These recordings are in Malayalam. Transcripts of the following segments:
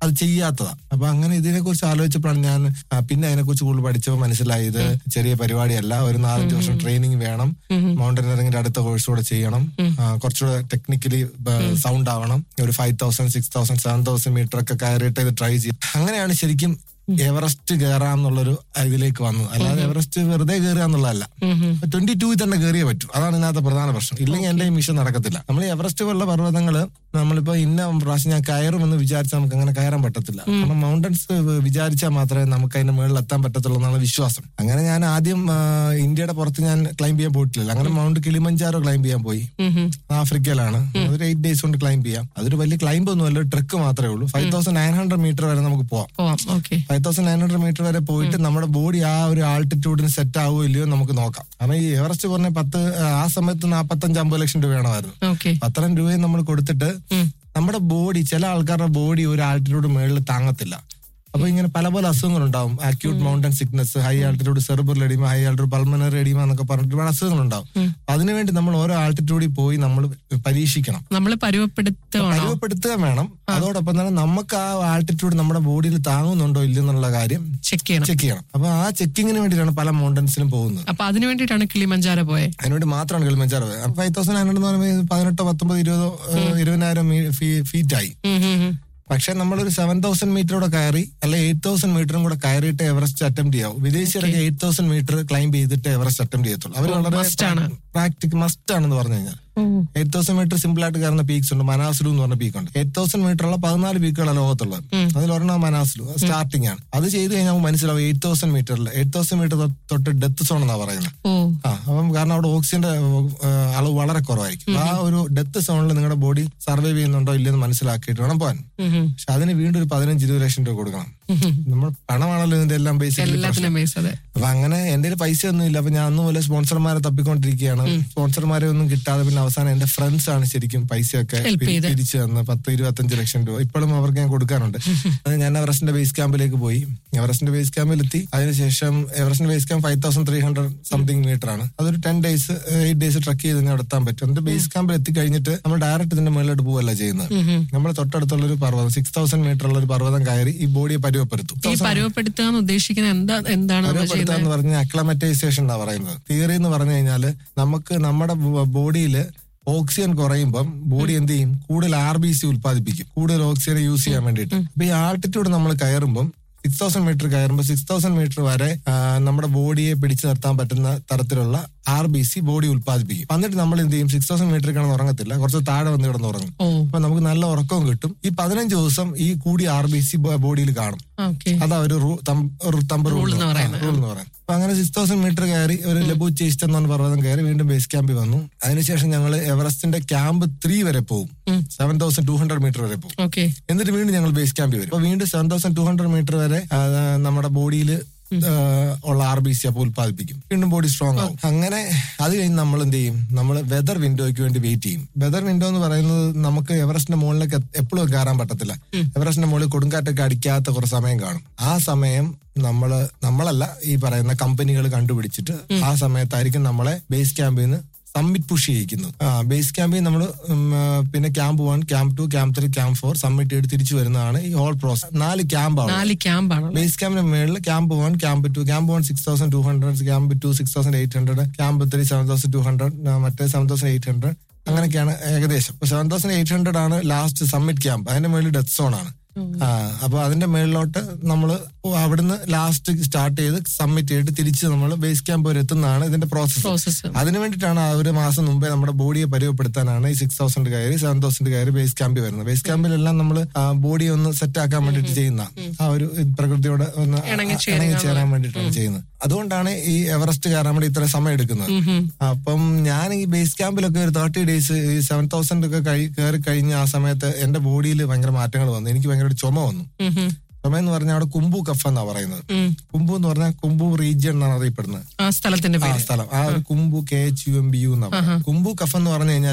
അത് ചെയ്യാത്തതാ അപ്പൊ അങ്ങനെ ഇതിനെ കുറിച്ച് ആലോചിച്ചപ്പോഴാണ് ഞാൻ ആ, പിന്നെ അതിനെ കുറിച്ച് കൂടുതൽ പഠിച്ചപ്പോൾ മനസ്സിലായി ഇത് ചെറിയ പരിപാടിയല്ല ഒരു നാലഞ്ച് വർഷം ട്രെയിനിങ് വേണം മൗണ്ടനറിംഗിന്റെ അടുത്ത കോഴ്സ് കൂടെ ചെയ്യണം ആ, കുറച്ചുകൂടെ ടെക്നിക്കലി സൗണ്ട് ആവണം ഒരു five thousand six thousand seven thousand metre ഒക്കെ കയറിയിട്ട് ഇത് ട്രൈ ചെയ്യും അങ്ങനെയാണ് ശരിക്കും എവറസ്റ്റ് കയറാം എന്നുള്ളൊരു ഇതിലേക്ക് വന്നത് അല്ലാതെ എവറസ്റ്റ് വെറുതെ കയറുക എന്നുള്ളതല്ല ട്വന്റി ടൂ തന്നെ കയറിയേ പറ്റൂ അതാണ് ഇതിനകത്ത് പ്രധാന പ്രശ്നം ഇല്ലെങ്കിൽ എന്റെ ഈ മിഷൻ നടക്കത്തില്ല നമ്മൾ ഈ എവറസ്റ്റ് പോലുള്ള പർവ്വതങ്ങള് നമ്മളിപ്പോ ഇന്ന പ്രാവശ്യം ഞാൻ കയറുമെന്ന് വിചാരിച്ചാൽ നമുക്ക് അങ്ങനെ കയറാൻ പറ്റത്തില്ല കാരണം മൗണ്ടൻസ് വിചാരിച്ചാൽ മാത്രമേ നമുക്ക് അതിന്റെ മുകളിൽ എത്താൻ പറ്റത്തുള്ളൂ എന്നാണ് വിശ്വാസം അങ്ങനെ ഞാൻ ആദ്യം ആ, ഇന്ത്യയുടെ പുറത്ത് ഞാൻ ക്ലൈംബ് ചെയ്യാൻ പോയിട്ടില്ല അങ്ങനെ മൗണ്ട് കിളിമഞ്ചാരോ ക്ലൈംബ് ചെയ്യാൻ പോയി ആഫ്രിക്കയിലാണ് ഒരു എയ്റ്റ് ഡേയ്സ് കൊണ്ട് ക്ലൈംബ് ചെയ്യാം അതൊരു വലിയ ക്ലൈംബ് ഒന്നുമല്ല ഒരു ട്രക്ക് മാത്രമേ ഉള്ളൂ five thousand nine hundred metre വരെ നമുക്ക് പോവാം പോവാം okay five thousand nine hundred metre വരെ പോയിട്ട് നമ്മുടെ ബോഡി ആ ഒരു ആൾട്ടിറ്റ്യൂഡിന് സെറ്റ് ആവുമോ ഇല്ലയോ എന്ന് നമുക്ക് നോക്കാം കാരണം ഈ എവറസ്റ്റ് പറഞ്ഞ പത്ത് ആ സമയത്ത് നാൽപ്പത്തഞ്ച് അമ്പത് ലക്ഷം രൂപ വേണമായിരുന്നു ഓക്കെ പത്തരം രൂപയും നമ്മൾ കൊടുത്തിട്ട് നമ്മുടെ ബോഡി ചില ആൾക്കാരുടെ ബോഡി ഒരു ആൾട്ടിറ്റ്യൂഡ് മുകളിൽ താങ്ങത്തില്ല അപ്പൊ ഇങ്ങനെ പല പല അസുഖങ്ങളുണ്ടാവും acute mountain sickness high altitude cerebral oedema high altitude pulmonary oedema എന്നൊക്കെ പറഞ്ഞിട്ട് ഒരുപാട് അസുഖങ്ങളുണ്ടാവും അതിനുവേണ്ടി നമ്മൾ ഓരോ ആൾട്ടിറ്റ്യൂഡിൽ പോയി നമ്മൾ പരീക്ഷിക്കണം നമ്മൾ പരുവപ്പെടുത്തുവാണോ പരുവപ്പെടുത്തുക വേണം അതോടൊപ്പം തന്നെ നമുക്ക് ആ ആൾട്ടിറ്റ്യൂഡ് നമ്മുടെ ബോഡിയിൽ താങ്ങുന്നുണ്ടോ ഇല്ലെന്നുള്ള കാര്യം ചെക്ക് ചെയ്യണം ചെക്ക് ചെയ്യണം അപ്പൊ ആ ചെക്കിങ്ങിന് വേണ്ടിയിട്ടാണ് പല മൗണ്ടൻസിലും പോകുന്നത് അപ്പൊ അതിനു വേണ്ടിയിട്ടാണ് കിളിമഞ്ചാര പോയെ അതിനുവേണ്ടി മാത്രമാണ് കിളിമഞ്ചാറോ ഫൈവ് തൗസൻഡ് ഹൺഡ്രഡ് എന്ന് പറയുമ്പോൾ പതിനെട്ടോ പത്തൊമ്പത് ഇരുപതോ ഏഹ്, ഇരുപതിനായിരം ഫീറ്റ് ആയി ഉം, ഉം, ഉം. പക്ഷെ നമ്മളൊരു സെവൻ തൗസൻഡ് മീറ്ററോടെ കയറി അല്ലെ എയ്റ്റ് തൗസൻഡ് മീറ്ററും കൂടെ കയറിയിട്ട് എവറസ്റ്റ് അറ്റംപ്റ്റ് ചെയ്യാവും വിദേശിയരൊക്കെ എയ്റ്റ് തൗസൻഡ് മീറ്റർ ക്ലൈംബ് ചെയ്തിട്ട് എവറസ്റ്റ് അറ്റംപ്റ്റ് ചെയ്യത്തുള്ളൂ അവർ must ആണ്. വളരെ പ്രാക്ടിക് മസ്റ്റ് ആണെന്ന് പറഞ്ഞു കഴിഞ്ഞാൽ എയ്റ്റ് തൗസൻഡ് മീറ്റർ സിമ്പിൾ ആയിട്ട് കയറുന്ന പീക്സ് ഉണ്ട് മനാസുലു എന്ന് പറഞ്ഞ പീക്ക് ഉണ്ട് എയ്റ്റ് തൗസൻഡ് മീറ്റർ ഉള്ള പതിനാല് പീക്കുകളാണ് ലോകത്തുള്ളത് അതിൽ ഒരെണ്ണം മനാസുലു സ്റ്റാർട്ടിംഗ് ആണ് അത് ചെയ്ത് കഴിഞ്ഞാൽ നമുക്ക് മനസ്സിലാവും എയ്റ്റ് തൗസൻഡ് മീറ്ററിൽ എയ്റ്റ് തൗസൻഡ് മീറ്റർ തൊട്ട് ഡെത്ത് സോൺ എന്നാ പറയുന്നത് ഓ ആ അപ്പം കാരണം അവിടെ ഓക്സിജന്റെ ഏഹ്, അളവ് വളരെ കുറവായിരിക്കും ആ ഒരു ഡെത്ത് സോണിൽ നിങ്ങളുടെ ബോഡി സർവൈവ് ചെയ്യുന്നുണ്ടോ ഇല്ലെന്ന് മനസ്സിലാക്കിയിട്ട് വേണം പോകാൻ ഉം, ഉം. പക്ഷെ അതിന് വീണ്ടും ഒരു പതിനഞ്ച് ഇരുപത് ലക്ഷം രൂപ കൊടുക്കണം നമ്മൾ പണമാണല്ലോ ഇതിന്റെ എല്ലാം ബേസിക്കലി എല്ലാത്തിനും ബേസ് അതെ അപ്പൊ അങ്ങനെ എന്റെ കയ്യിൽ പൈസ ഒന്നും ഇല്ല അപ്പൊ ഞാൻ അന്ന് മുതലേ സ്പോൺസർമാരെ തപ്പിക്കൊണ്ടിരിക്കുകയാണ് സ്പോൺസർമാരെ ഒന്നും കിട്ടാതെ പിന്നെ അവസാനം എന്റെ ഫ്രണ്ട്സ് ആണ് ശരിക്കും പൈസയൊക്കെ Help പിരി- ചെയ്ത്. പിരിച്ചു തന്ന് പത്ത് ഇരുപത്തഞ്ച് ലക്ഷം രൂപ ഇപ്പോഴും അവർക്ക് ഞാൻ കൊടുക്കാറുണ്ട് അത് ഞാൻ എവറസ്റ്റിന്റെ ബേസ് ക്യാമ്പിലേക്ക് പോയി എവറസ്റ്റിന്റെ ബേസ് ക്യാമ്പിൽ എത്തി അതിനുശേഷം എവറസ്റ്റിന്റെ base camp five thousand three hundred something metre ആണ് അതൊരു ten days eight days trek ചെയ്ത് ഞാൻ എത്താൻ പറ്റും എന്നിട്ട് ബേസ് ക്യാമ്പിൽ എത്തി കഴിഞ്ഞിട്ട് നമ്മൾ ഡയറക്റ്റ് ഇതിന്റെ മുകളിലോട്ട് പോവല്ല ചെയ്യുന്നത് നമ്മൾ തൊട്ടടുത്തുള്ള ഒരു പർവ്വതം സിക്സ് തൗസൻഡ് മീറ്റർ ഉള്ള ഒരു പർവ്വതം കയറി ഈ ബോഡിയെ പരുവപ്പെടുത്തും ഈ പരുവപ്പെടുത്തുക എന്ന് ഉദ്ദേശിക്കുന്നത് എന്താ എന്താണ് നമ്മൾ പരുവപ്പെടുത്തുക ചെയ്യുന്നത് എന്ന് പറഞ്ഞാൽ അക്ലമറ്റൈസേഷൻ എന്നാ പറയുന്നത് തിയറി എന്ന് പറഞ്ഞു കഴിഞ്ഞാൽ നമുക്ക് നമ്മുടെ ബോഡിയിൽ ഓക്സിജൻ കുറയുമ്പം ബോഡി എന്ത് ചെയ്യും കൂടുതൽ ആർ ബി സി ഉത്പാദിപ്പിക്കും കൂടുതൽ ഓക്സിജൻ യൂസ് ചെയ്യാൻ വേണ്ടിയിട്ട് അപ്പൊ ഈ ആൾട്ടിറ്റ്യൂഡ് നമ്മൾ കയറുമ്പം സിക്സ് തൗസൻഡ് മീറ്റർ കയറുമ്പോൾ സിക്സ് തൗസൻഡ് മീറ്റർ വരെ ആ, നമ്മുടെ ബോഡിയെ പിടിച്ചു നിർത്താൻ പറ്റുന്ന തരത്തിലുള്ള ആർ ബി സി ബോഡി ഉത്പാദിപ്പിക്കും എന്നിട്ട് നമ്മൾ എന്ത് ചെയ്യും സിക്സ് തൗസൻഡ് മീറ്റർ കിടന്ന് ഉറങ്ങത്തില്ല കുറച്ച് താഴെ വന്ന് കിടന്ന് ഉറങ്ങും ഓ അപ്പൊ നമുക്ക് നല്ല ഉറക്കവും കിട്ടും ഈ പതിനഞ്ച് ദിവസം ഈ കൂടി ആർ ബി സി ബോഡിയിൽ കാണും ഓക്കെ അതാ ഒരു റൂ- തം- ഒരു തമ്പ് റൂൾ എന്ന് എന്ന് പറയുന്നത്. റൂൾ എന്ന് പറയുന്നത് അപ്പൊ അങ്ങനെ സിക്സ് തൗസൻഡ് മീറ്റർ കയറി ഒരു ലബു ചേസ്റ്റ് എന്ന പർവ്വതം കയറി വീണ്ടും ബേസ് ക്യാമ്പിൽ വന്നു അതിനുശേഷം ഞങ്ങൾ എവറസ്റ്റിന്റെ ക്യാമ്പ് ത്രീ വരെ പോകും seven thousand two hundred metre വരെ പോകും ഓക്കെ എന്നിട്ട് വീണ്ടും ഞങ്ങൾ ബേസ് ക്യാമ്പിൽ വരും അപ്പൊ വീണ്ടും seven thousand two hundred metre വരെ ആ, നമ്മുടെ ബോഡിയിൽ ഉള്ള ആർ ബി സി അപ്പോൾ ഉത്പാദിപ്പിക്കും വീണ്ടും ബോഡി സ്ട്രോങ് ആവും അങ്ങനെ അത് കഴിഞ്ഞ് നമ്മൾ എന്ത് ചെയ്യും നമ്മൾ വെതർ വിൻഡോയ്ക്ക് വേണ്ടി വെയിറ്റ് ചെയ്യും വെതർ വിൻഡോ എന്ന് പറയുന്നത് നമുക്ക് എവറസ്റ്റിന്റെ മുകളിലേക്ക് എപ്പോഴും കയറാൻ പറ്റത്തില്ല എവറസ്റ്റിന്റെ മുകളിൽ കൊടുങ്കാറ്റൊക്കെ അടിക്കാത്ത കുറച്ച് സമയം കാണും ആ സമയം നമ്മള് നമ്മളല്ല ഈ പറയുന്ന കമ്പനികൾ കണ്ടുപിടിച്ചിട്ട് ആ സമയത്തായിരിക്കും നമ്മളെ ബേസ് ക്യാമ്പിൽ നിന്ന് സമ്മിറ്റ് പുഷ് ചെയ്യിക്കുന്നത് ആ ബേസ് ക്യാമ്പിൽ നമ്മൾ പിന്നെ camp one camp two camp three camp four summit ചെയ്ത് തിരിച്ചു വരുന്നതാണ് ഈ ഹോൾ പ്രോസസ് നാല് ക്യാമ്പാണ് നാല് ക്യാമ്പാണ് ബേസ് ക്യാമ്പിന് മേളിൽ camp one camp two camp one six thousand two hundred camp two six thousand eight hundred camp three seven thousand two hundred മറ്റേ സെവൻ തൗസൻഡ് എയ്റ്റ് ഹൺഡ്രഡ് അങ്ങനെയൊക്കെയാണ് ഏകദേശം സെവൻ തൗസൻഡ് എയ്റ്റ് ഹൺഡ്രഡ് ആണ് ലാസ്റ്റ് സബ്മിറ്റ് ക്യാമ്പ് അതിന്റെ മേളിൽ ഡെത്ത് സോൺ ആണ് ആ അപ്പൊ അതിന്റെ മേളിലോട്ട് നമ്മൾ അവിടുന്ന് ലാസ്റ്റ് സ്റ്റാർട്ട് ചെയ്ത് സബ്മിറ്റ് ചെയ്തിട്ട് തിരിച്ച് നമ്മൾ ബേസ് ക്യാമ്പ് വരെ എത്തുന്നതാണ് ഇതിന്റെ പ്രോസസ്സ് പ്രോസസ്സ് അതിനു വേണ്ടിയിട്ടാണ് ആ ഒരു മാസം മുമ്പേ നമ്മുടെ ബോഡിയെ പരിവപ്പെടുത്താനാണ് ഈ സിക്സ് തൗസൻഡ് കയറി സെവൻ തൗസൻഡ് കയറി ബേസ് ക്യാമ്പിൽ വരുന്നത് ബേസ് ക്യാമ്പിലെല്ലാം നമ്മൾ ബോഡി ഒന്ന് സെറ്റ് ആക്കാൻ വേണ്ടിയിട്ട് ചെയ്യുന്ന ആ ഒരു ഇത് പ്രകൃതിയോട് ഒന്ന് ഇണങ്ങി ഇണങ്ങി ചേരാൻ വേണ്ടിയിട്ടാണ് ചെയ്യുന്നത് അതുകൊണ്ടാണ് ഈ എവറസ്റ്റ് കയറാൻ വേണ്ടി ഇത്ര സമയം എടുക്കുന്നത് അപ്പം ഞാൻ ഈ ബേസ് ക്യാമ്പിലൊക്കെ ഒരു തേർട്ടി ഡേയ്സ് ഈ സെവൻ തൗസൻഡ് ഒക്കെ കഴി കയറി കഴിഞ്ഞ ആ സമയത്ത് എന്റെ ബോഡിയിൽ ഭയങ്കര മാറ്റങ്ങൾ വന്നു എനിക്ക് ഭയങ്കര ചുമ വന്നു ചുമ എന്ന് പറഞ്ഞാൽ അവിടെ കുംബു കഫ് എന്നാ പറയുന്നത് കുംബു എന്ന് പറഞ്ഞാൽ കുംബു റീജിയൻ എന്നാണ് അറിയപ്പെടുന്നത് ആ സ്ഥലത്തിന്റെ ആ പേര് സ്ഥലം ആ ഒരു Khumbu K H U M B U എന്നാ പറയുന്നത് കുംബു കഫ് എന്ന് പറഞ്ഞു കഴിഞ്ഞാല്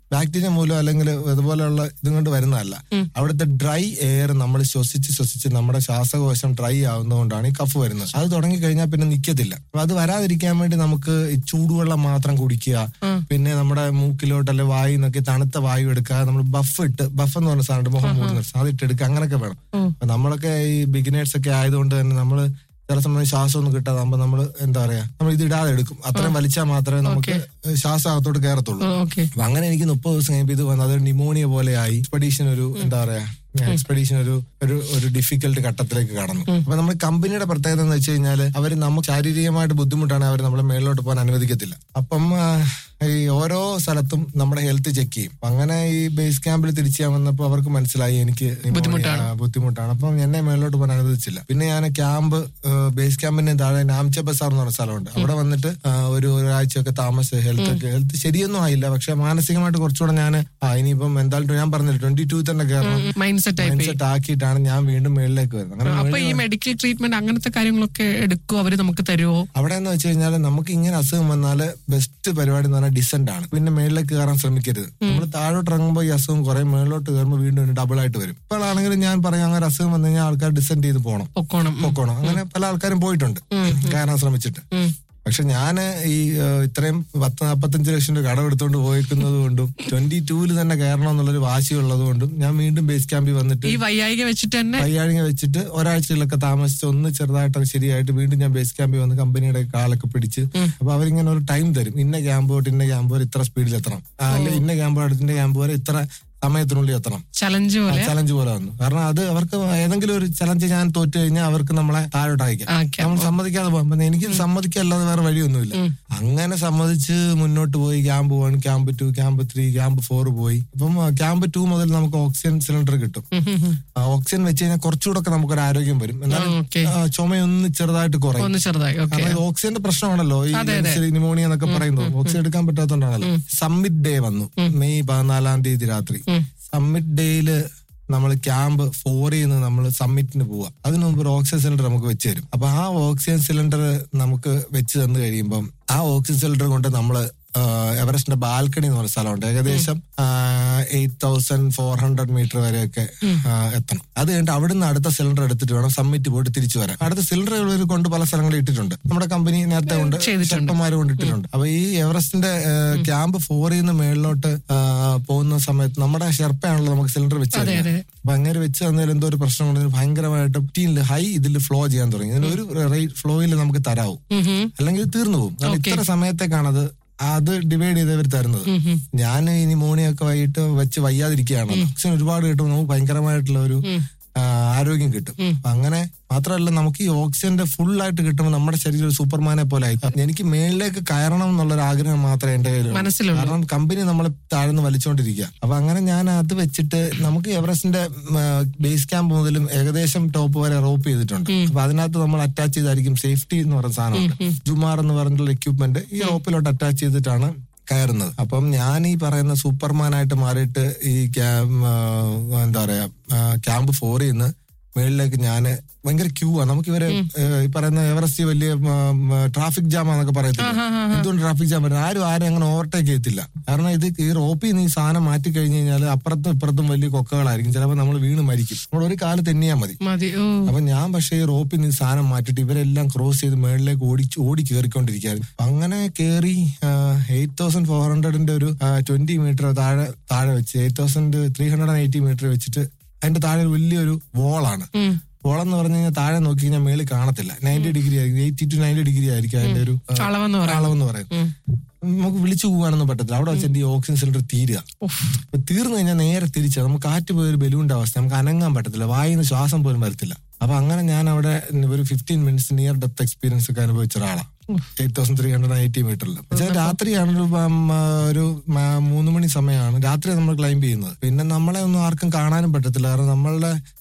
ബാക്ടീരിയ മൂലം അല്ലെങ്കിൽ ഇതുപോലെയുള്ള ഇതും കൊണ്ട് വരുന്നതല്ല അവിടുത്തെ ഡ്രൈ എയർ നമ്മൾ ശ്വസിച്ച് ശ്വസിച്ച് നമ്മുടെ ശ്വാസകോശം ഡ്രൈ ആവുന്നതുകൊണ്ടാണ് ഈ കഫ് വരുന്നത് അത് തുടങ്ങി കഴിഞ്ഞാൽ പിന്നെ നിൽക്കത്തില്ല അപ്പൊ അത് വരാതിരിക്കാൻ വേണ്ടി നമുക്ക് ഈ ചൂടുവെള്ളം മാത്രം കുടിക്കുക പിന്നെ നമ്മുടെ മൂക്കിലോട്ട് അല്ലെ വായു നിന്നൊക്കെ തണുത്ത വായു എടുക്കുക നമ്മൾ ബഫ് ഇട്ട് ബഫ് എന്ന് പറഞ്ഞ സാധനം മുഖം മൂടുന്ന ഒരു സാധനം. അത് ഇട്ടെടുക്കുക അങ്ങനെയൊക്കെ വേണം അപ്പൊ നമ്മളൊക്കെ ഈ ബിഗിനേഴ്സ് ഒക്കെ ആയതുകൊണ്ട് തന്നെ നമ്മള് ചില സമയം ശ്വാസം ഒന്നും കിട്ടാതാകുമ്പോ നമ്മൾ എന്താ പറയാ നമ്മൾ ഇത് ഇടാതെ എടുക്കും അത്രയും വലിച്ചാൽ മാത്രമേ നമുക്ക് ശ്വാസം അകത്തോട്ട് കയറത്തുള്ളൂ ഓക്കെ അപ്പൊ അങ്ങനെ എനിക്ക് മുപ്പത് ദിവസം കഴിയുമ്പോൾ ഇത് വന്നു അതൊരു ന്യൂമോണിയ പോലെ ആയി എക്സ്പെഡീഷൻ ഒരു എന്താ പറയാ എക്സ്പെഡീഷൻ ഒരു ഒരു ഒരു ഡിഫിക്കൽട്ട് ഘട്ടത്തിലേക്ക് കടന്നു അപ്പൊ നമ്മുടെ കമ്പനിയുടെ പ്രത്യേകത എന്ന് വെച്ച് കഴിഞ്ഞാൽ അവർ നമുക്ക് ശാരീരികമായിട്ട് ബുദ്ധിമുട്ടാണ് അവർ നമ്മളെ മേളിലോട്ട് പോകാൻ അനുവദിക്കത്തില്ല അപ്പം ആ, ഈ ഓരോ സ്ഥലത്തും നമ്മുടെ ഹെൽത്ത് ചെക്ക് ചെയ്യും അപ്പൊ അങ്ങനെ ഈ ബേസ് ക്യാമ്പിൽ തിരിച്ചു ഞാൻ വന്നപ്പോ അവർക്ക് മനസ്സിലായി എനിക്ക് pneumonia, ബുദ്ധിമുട്ടാണ്. ആ, ബുദ്ധിമുട്ടാണ് അപ്പം എന്നെ മേളിലോട്ട് പോകാൻ അനുവദിച്ചില്ല പിന്നെ ഞാൻ ക്യാമ്പ് ബേസ് ക്യാമ്പിന് താഴെ നാംച ബസാർ എന്ന് പറഞ്ഞ സ്ഥലമുണ്ട് അവിടെ വന്നിട്ട് ആ, ഒരു ഒരാഴ്ചയൊക്കെ താമസിച്ച് ഹെൽത്ത് ഒക്കെ ഹെൽത്ത് ശരിയൊന്നും ആയില്ല പക്ഷെ മാനസികമായിട്ട് കുറച്ചുകൂടെ ഞാൻ ആ ഇനിയിപ്പം എന്തായാലും ഞാൻ പറഞ്ഞില്ല ട്വന്റി ടു തന്നെ കയറണം മൈൻഡ് സെറ്റ് ആയി മൈൻഡ് സെറ്റ് ആക്കിയിട്ടാണ് ഞാൻ വീണ്ടും മേളിലേക്ക് വരുന്നത് അങ്ങനെ അപ്പൊ ഈ മെഡിക്കൽ ട്രീറ്റ്മെന്റ് അങ്ങനത്തെ കാര്യങ്ങളൊക്കെ എടുക്കുമോ അവര് നമുക്ക് തരുമോ അവിടെ എന്ന് വെച്ച് കഴിഞ്ഞാൽ നമുക്ക് ഇങ്ങനെ അസുഖം വന്നാല് ബെസ്റ്റ് പരിപാടി എന്ന് പറഞ്ഞാൽ ഡിസെന്റ് ആണ് പിന്നെ മേളിലേക്ക് കയറാൻ ശ്രമിക്കരുത് നമ്മൾ താഴോട്ട് ഇറങ്ങുമ്പോൾ ഈ അസുഖം കുറെ മേളിലോട്ട് കയറുമ്പോൾ വീണ്ടും ഡബിൾ ആയിട്ട് വരും ഇപ്പോഴാണെങ്കിലും ഞാൻ പറയാം അങ്ങനെ ഒരു അസുഖം വന്നു കഴിഞ്ഞാൽ ആൾക്കാർ ഡിസെന്റ് ചെയ്ത് പോകണം പൊക്കോണം പൊക്കോണം അങ്ങനെ പല ആൾക്കാരും പോയിട്ടുണ്ട് കയറാൻ ശ്രമിച്ചിട്ട് ഉം. പക്ഷെ ഞാൻ ഈ ഏഹ്, ഇത്രയും പത്ത് നാപ്പത്തഞ്ച് ലക്ഷം രൂപ കടമെടുത്തോണ്ട് പോയിക്കുന്നത് കൊണ്ടും ട്വന്റി ടൂവിൽ തന്നെ കയറണം എന്നുള്ളൊരു വാശിയുള്ളത് കൊണ്ടും ഞാൻ വീണ്ടും ബേസ് ക്യാമ്പിൽ വന്നിട്ട് ഈ വയ്യായിക വെച്ചിട്ട് തന്നെ കയ്യാഴിക വെച്ചിട്ട് ഒരാഴ്ചയിലൊക്കെ താമസിച്ച് ഒന്ന് ചെറുതായിട്ട് അത് ശരിയായിട്ട് വീണ്ടും ഞാൻ ബേസ് ക്യാമ്പിൽ വന്ന് കമ്പനിയുടെ കാലൊക്കെ പിടിച്ച് അപ്പൊ അവരിങ്ങനെ ഒരു ടൈം തരും ഇന്ന ക്യാമ്പ് തൊട്ട് ഇന്ന ക്യാമ്പ് വരെ ഇത്ര സ്പീഡിൽ എത്തണം ആ, അല്ലെ ഇന്ന ക്യാമ്പ് അടുത്തിന്റെ ക്യാമ്പ് വരെ ഇത്ര സമയത്തിനുള്ളിൽ എത്തണം ചലഞ്ച് പോലെ ചലഞ്ച് പോലെ വന്നു കാരണം അത് അവർക്ക് ഏതെങ്കിലും ഒരു ചലഞ്ച് ഞാൻ തോറ്റു കഴിഞ്ഞാൽ അവർക്ക് നമ്മളെ താഴോട്ട് അയക്കാം ആക്കാം. നമ്മൾ സമ്മതിക്കാതെ പോകാം പിന്നെ എനിക്ക് സമ്മതിക്കല്ലാതെ വേറെ വഴിയൊന്നുമില്ല അങ്ങനെ സമ്മതിച്ച് മുന്നോട്ട് പോയി camp one camp two camp three camp four പോയി ഇപ്പം ക്യാമ്പ് ടു മുതൽ നമുക്ക് ഓക്സിജൻ സിലിണ്ടർ കിട്ടും ആ, ഓക്സിജൻ വെച്ച് കഴിഞ്ഞാൽ കുറച്ചുകൂടെ ഒക്കെ നമുക്കൊരു ആരോഗ്യം വരും എന്നാലും ഓക്കെ ആ, ചുമയൊന്ന് ചെറുതായിട്ട് കുറയും ഒന്ന് ചെറുതായി ഓക്കെ കാരണം ഇത് ഓക്സിജന്റെ പ്രശ്നമാണല്ലോ ഈ ന്യൂമോണിയ എന്നൊക്കെ പറയുന്നത് ഓക്സിജൻ എടുക്കാൻ പറ്റാത്തതുകൊണ്ടാണല്ലോ സമ്മിറ്റ് ഡേ വന്നു മെയ് പതിനാലാം തീയതി രാത്രി സമ്മിറ്റ് ഡേയില് നമ്മൾ ക്യാമ്പ് ഫോറിൽ നിന്ന് നമ്മൾ സമ്മിറ്റിന് പോവാം അതിനു മുമ്പ് ഒരു ഓക്സിജൻ സിലിണ്ടർ നമുക്ക് വെച്ച് തരും അപ്പൊ ആ ഓക്സിജൻ സിലിണ്ടർ നമുക്ക് വെച്ച് തന്നു കഴിയുമ്പം ആ ഓക്സിജൻ സിലിണ്ടർ കൊണ്ട് നമ്മള് ആ, എവറസ്റ്റിന്റെ ബാൽക്കണി എന്ന് പറഞ്ഞ സ്ഥലമുണ്ട് ഏകദേശം eight thousand four hundred metre വരെയൊക്കെ ആ, എത്തണം അത് കഴിഞ്ഞിട്ട് അവിടുന്ന് അടുത്ത സിലിണ്ടർ എടുത്തിട്ട് വേണം സമ്മിറ്റ് പോയിട്ട് തിരിച്ചു വരാൻ അടുത്ത സിലിണ്ടറുകൾ ഇവർ കൊണ്ട് പല സ്ഥലങ്ങളിൽ ഇട്ടിട്ടുണ്ട് നമ്മുടെ കമ്പനി നേരത്തെ കൊണ്ട് ചെയ്തിട്ടുണ്ട്. ചെറുപ്പന്മാർ കൊണ്ട് ഇട്ടിട്ടുണ്ട് അപ്പൊ ഈ എവറസ്റ്റിന്റെ ക്യാമ്പ് ഫോറിൽ നിന്ന് മേളിലോട്ട് ആ, പോകുന്ന സമയത്ത് നമ്മുടെ ഷെർപ്പയാണല്ലോ നമുക്ക് സിലിണ്ടർ വെച്ച് അതെ തരുന്നത്. അതെ അപ്പൊ അങ്ങനെ വെച്ച് തന്നതിൽ എന്തോ ഒരു പ്രശ്നം കൊണ്ട് ഇതിന് ഭയങ്കരമായിട്ട് ടീനിൽ ഹൈ ഇതിൽ ഫ്ലോ ചെയ്യാൻ തുടങ്ങി ഇതിന് ഒരു റേറ്റ് ഫ്ലോയിൽ നമുക്ക് തരാവും ഉം ഹും. അല്ലെങ്കിൽ ഇത് തീർന്നു പോകും കാരണം ഇത്ര സമയത്തേക്കാണ് അത് അത് ഡിവൈഡ് ചെയ്തവർ തരുന്നത് ഉം ഹും. ഞാൻ ഇനി മോണിയൊക്കെ വൈകിട്ട് വെച്ച് വയ്യാതിരിക്കുകയാണല്ലോ ഓക്സിജൻ ഒരുപാട് കിട്ടും നമുക്ക് ഭയങ്കരമായിട്ടുള്ള ഒരു ആ, ആരോഗ്യം കിട്ടും അപ്പൊ അങ്ങനെ മാത്രമല്ല നമുക്ക് ഈ ഓക്സിജന്റെ ഫുൾ ആയിട്ട് കിട്ടുമ്പോൾ നമ്മുടെ ശരീരം ഒരു സൂപ്പർമാനെ പോലെ ആയി എനിക്ക് മേളിലേക്ക് കയറണം എന്നുള്ളൊരു ആഗ്രഹം മാത്രമേ എന്റെ കയ്യിലുള്ളൂ മനസ്സിലുള്ളൂ കാരണം കമ്പനി നമ്മളെ താഴ്ന്ന് വലിച്ചുകൊണ്ടിരിക്കുക അപ്പൊ അങ്ങനെ ഞാൻ അത് വെച്ചിട്ട് നമുക്ക് എവറസ്റ്റിന്റെ ബേസ് ക്യാമ്പ് മുതലും ഏകദേശം ടോപ്പ് വരെ റോപ്പ് ചെയ്തിട്ടുണ്ട് അപ്പൊ അതിനകത്ത് നമ്മൾ അറ്റാച്ച് ചെയ്തായിരിക്കും സേഫ്റ്റി എന്ന് പറയുന്ന സാധനമുണ്ട് ജുമാർ എന്ന് പറഞ്ഞിട്ടുള്ള എക്യുപ്മെന്റ് ഈ റോപ്പിലോട്ട് അറ്റാച്ച് ചെയ്തിട്ടാണ് കയറുന്നത് അപ്പം ഞാൻ ഈ പറയുന്ന സൂപ്പർമാനായിട്ട് മാറിയിട്ട് ഈ ക്യാമ്പ് എന്താ പറയാ ക്യാമ്പ് ഫോറിൽ നിന്ന് മേളിലേക്ക് ഞാൻ ഭയങ്കര ക്യൂ ആണ് നമുക്ക് ഇവര് ഏഹ്, ഈ പറയുന്ന എവറസ്റ്റ് വലിയ ട്രാഫിക് ജാം എന്നൊക്കെ പറയത്തില്ല എന്തുകൊണ്ട് ട്രാഫിക് ജാം വരുന്നത് ആരും ആരും അങ്ങനെ ഓവർടേക്ക് ചെയ്യത്തില്ല കാരണം ഇത് ഈ റോപ്പിൽ നിന്ന് ഈ സാധനം മാറ്റി കഴിഞ്ഞ് കഴിഞ്ഞാൽ അപ്പുറത്തും ഇപ്പുറത്തും വലിയ കൊക്കകളായിരിക്കും ചിലപ്പോൾ നമ്മൾ വീണ് മരിക്കും നമ്മൾ ഒരു കാല് തെന്നിയാൽ മതി മതി ഓ അപ്പൊ ഞാൻ പക്ഷേ ഈ റോപ്പിൽ നിന്ന് ഈ സാധനം മാറ്റിയിട്ട് ഇവരെല്ലാം ക്രോസ് ചെയ്ത് മേളിലേക്ക് ഓടി ഓടി കയറിക്കൊണ്ടിരിക്കുകയായിരുന്നു അപ്പൊ അങ്ങനെ കയറി എയ്റ്റ് തൗസൻഡ് ഫോർ ഹൺഡ്രഡിന്റെ ഒരു ട്വന്റി മീറ്റർ താഴെ താഴെ വെച്ച് eight thousand three hundred and eighty metre വെച്ചിട്ട് അതിന്റെ താഴെ ഒരു വലിയൊരു വോളാണ് ഉം. വോളെന്ന് പറഞ്ഞു കഴിഞ്ഞാൽ താഴെ നോക്കി കഴിഞ്ഞാൽ മേളിൽ കാണത്തില്ല നയൻറ്റി ഡിഗ്രി ആയിരിക്കും എയ്റ്റി ടു നയൻറ്റി ഡിഗ്രി ആയിരിക്കും അതിന്റെ ഒരു ആ, അളവെന്ന് പറയാം അളവെന്ന് പറയുന്നത് ഉം. നമുക്ക് വിളിച്ചു പോകാനൊന്നും പറ്റത്തില്ല അവിടെ വെച്ചിട്ട് ഈ ഓക്സിജൻ സിലിണ്ടർ തീരുക ഉഫ്. അപ്പൊ തീർന്നു കഴിഞ്ഞാൽ നേരെ തിരിച്ചാ നമുക്ക് കാറ്റ് പോയ ഒരു ബലൂണിന്റെ അവസ്ഥ നമുക്ക് അനങ്ങാൻ പറ്റത്തില്ല വായിന്ന് ശ്വാസം പോലും വരത്തില്ല അപ്പൊ അങ്ങനെ ഞാൻ അവിടെ ഒരു fifteen minutes near death experience ഒക്കെ അനുഭവിച്ച ഒരാളാണ് eight thousand three hundred eighty മീറ്ററിൽ പക്ഷേ രാത്രിയാണ് ഒരു ഉം, ആ, ഒരു മ- മൂന്ന് മണി സമയമാണ് രാത്രി നമ്മൾ ക്ലൈംബ് ചെയ്യുന്നത് പിന്നെ നമ്മളെ ഒന്നും ആർക്കും കാണാനും പറ്റത്തില്ല കാരണം നമ്മളുടെ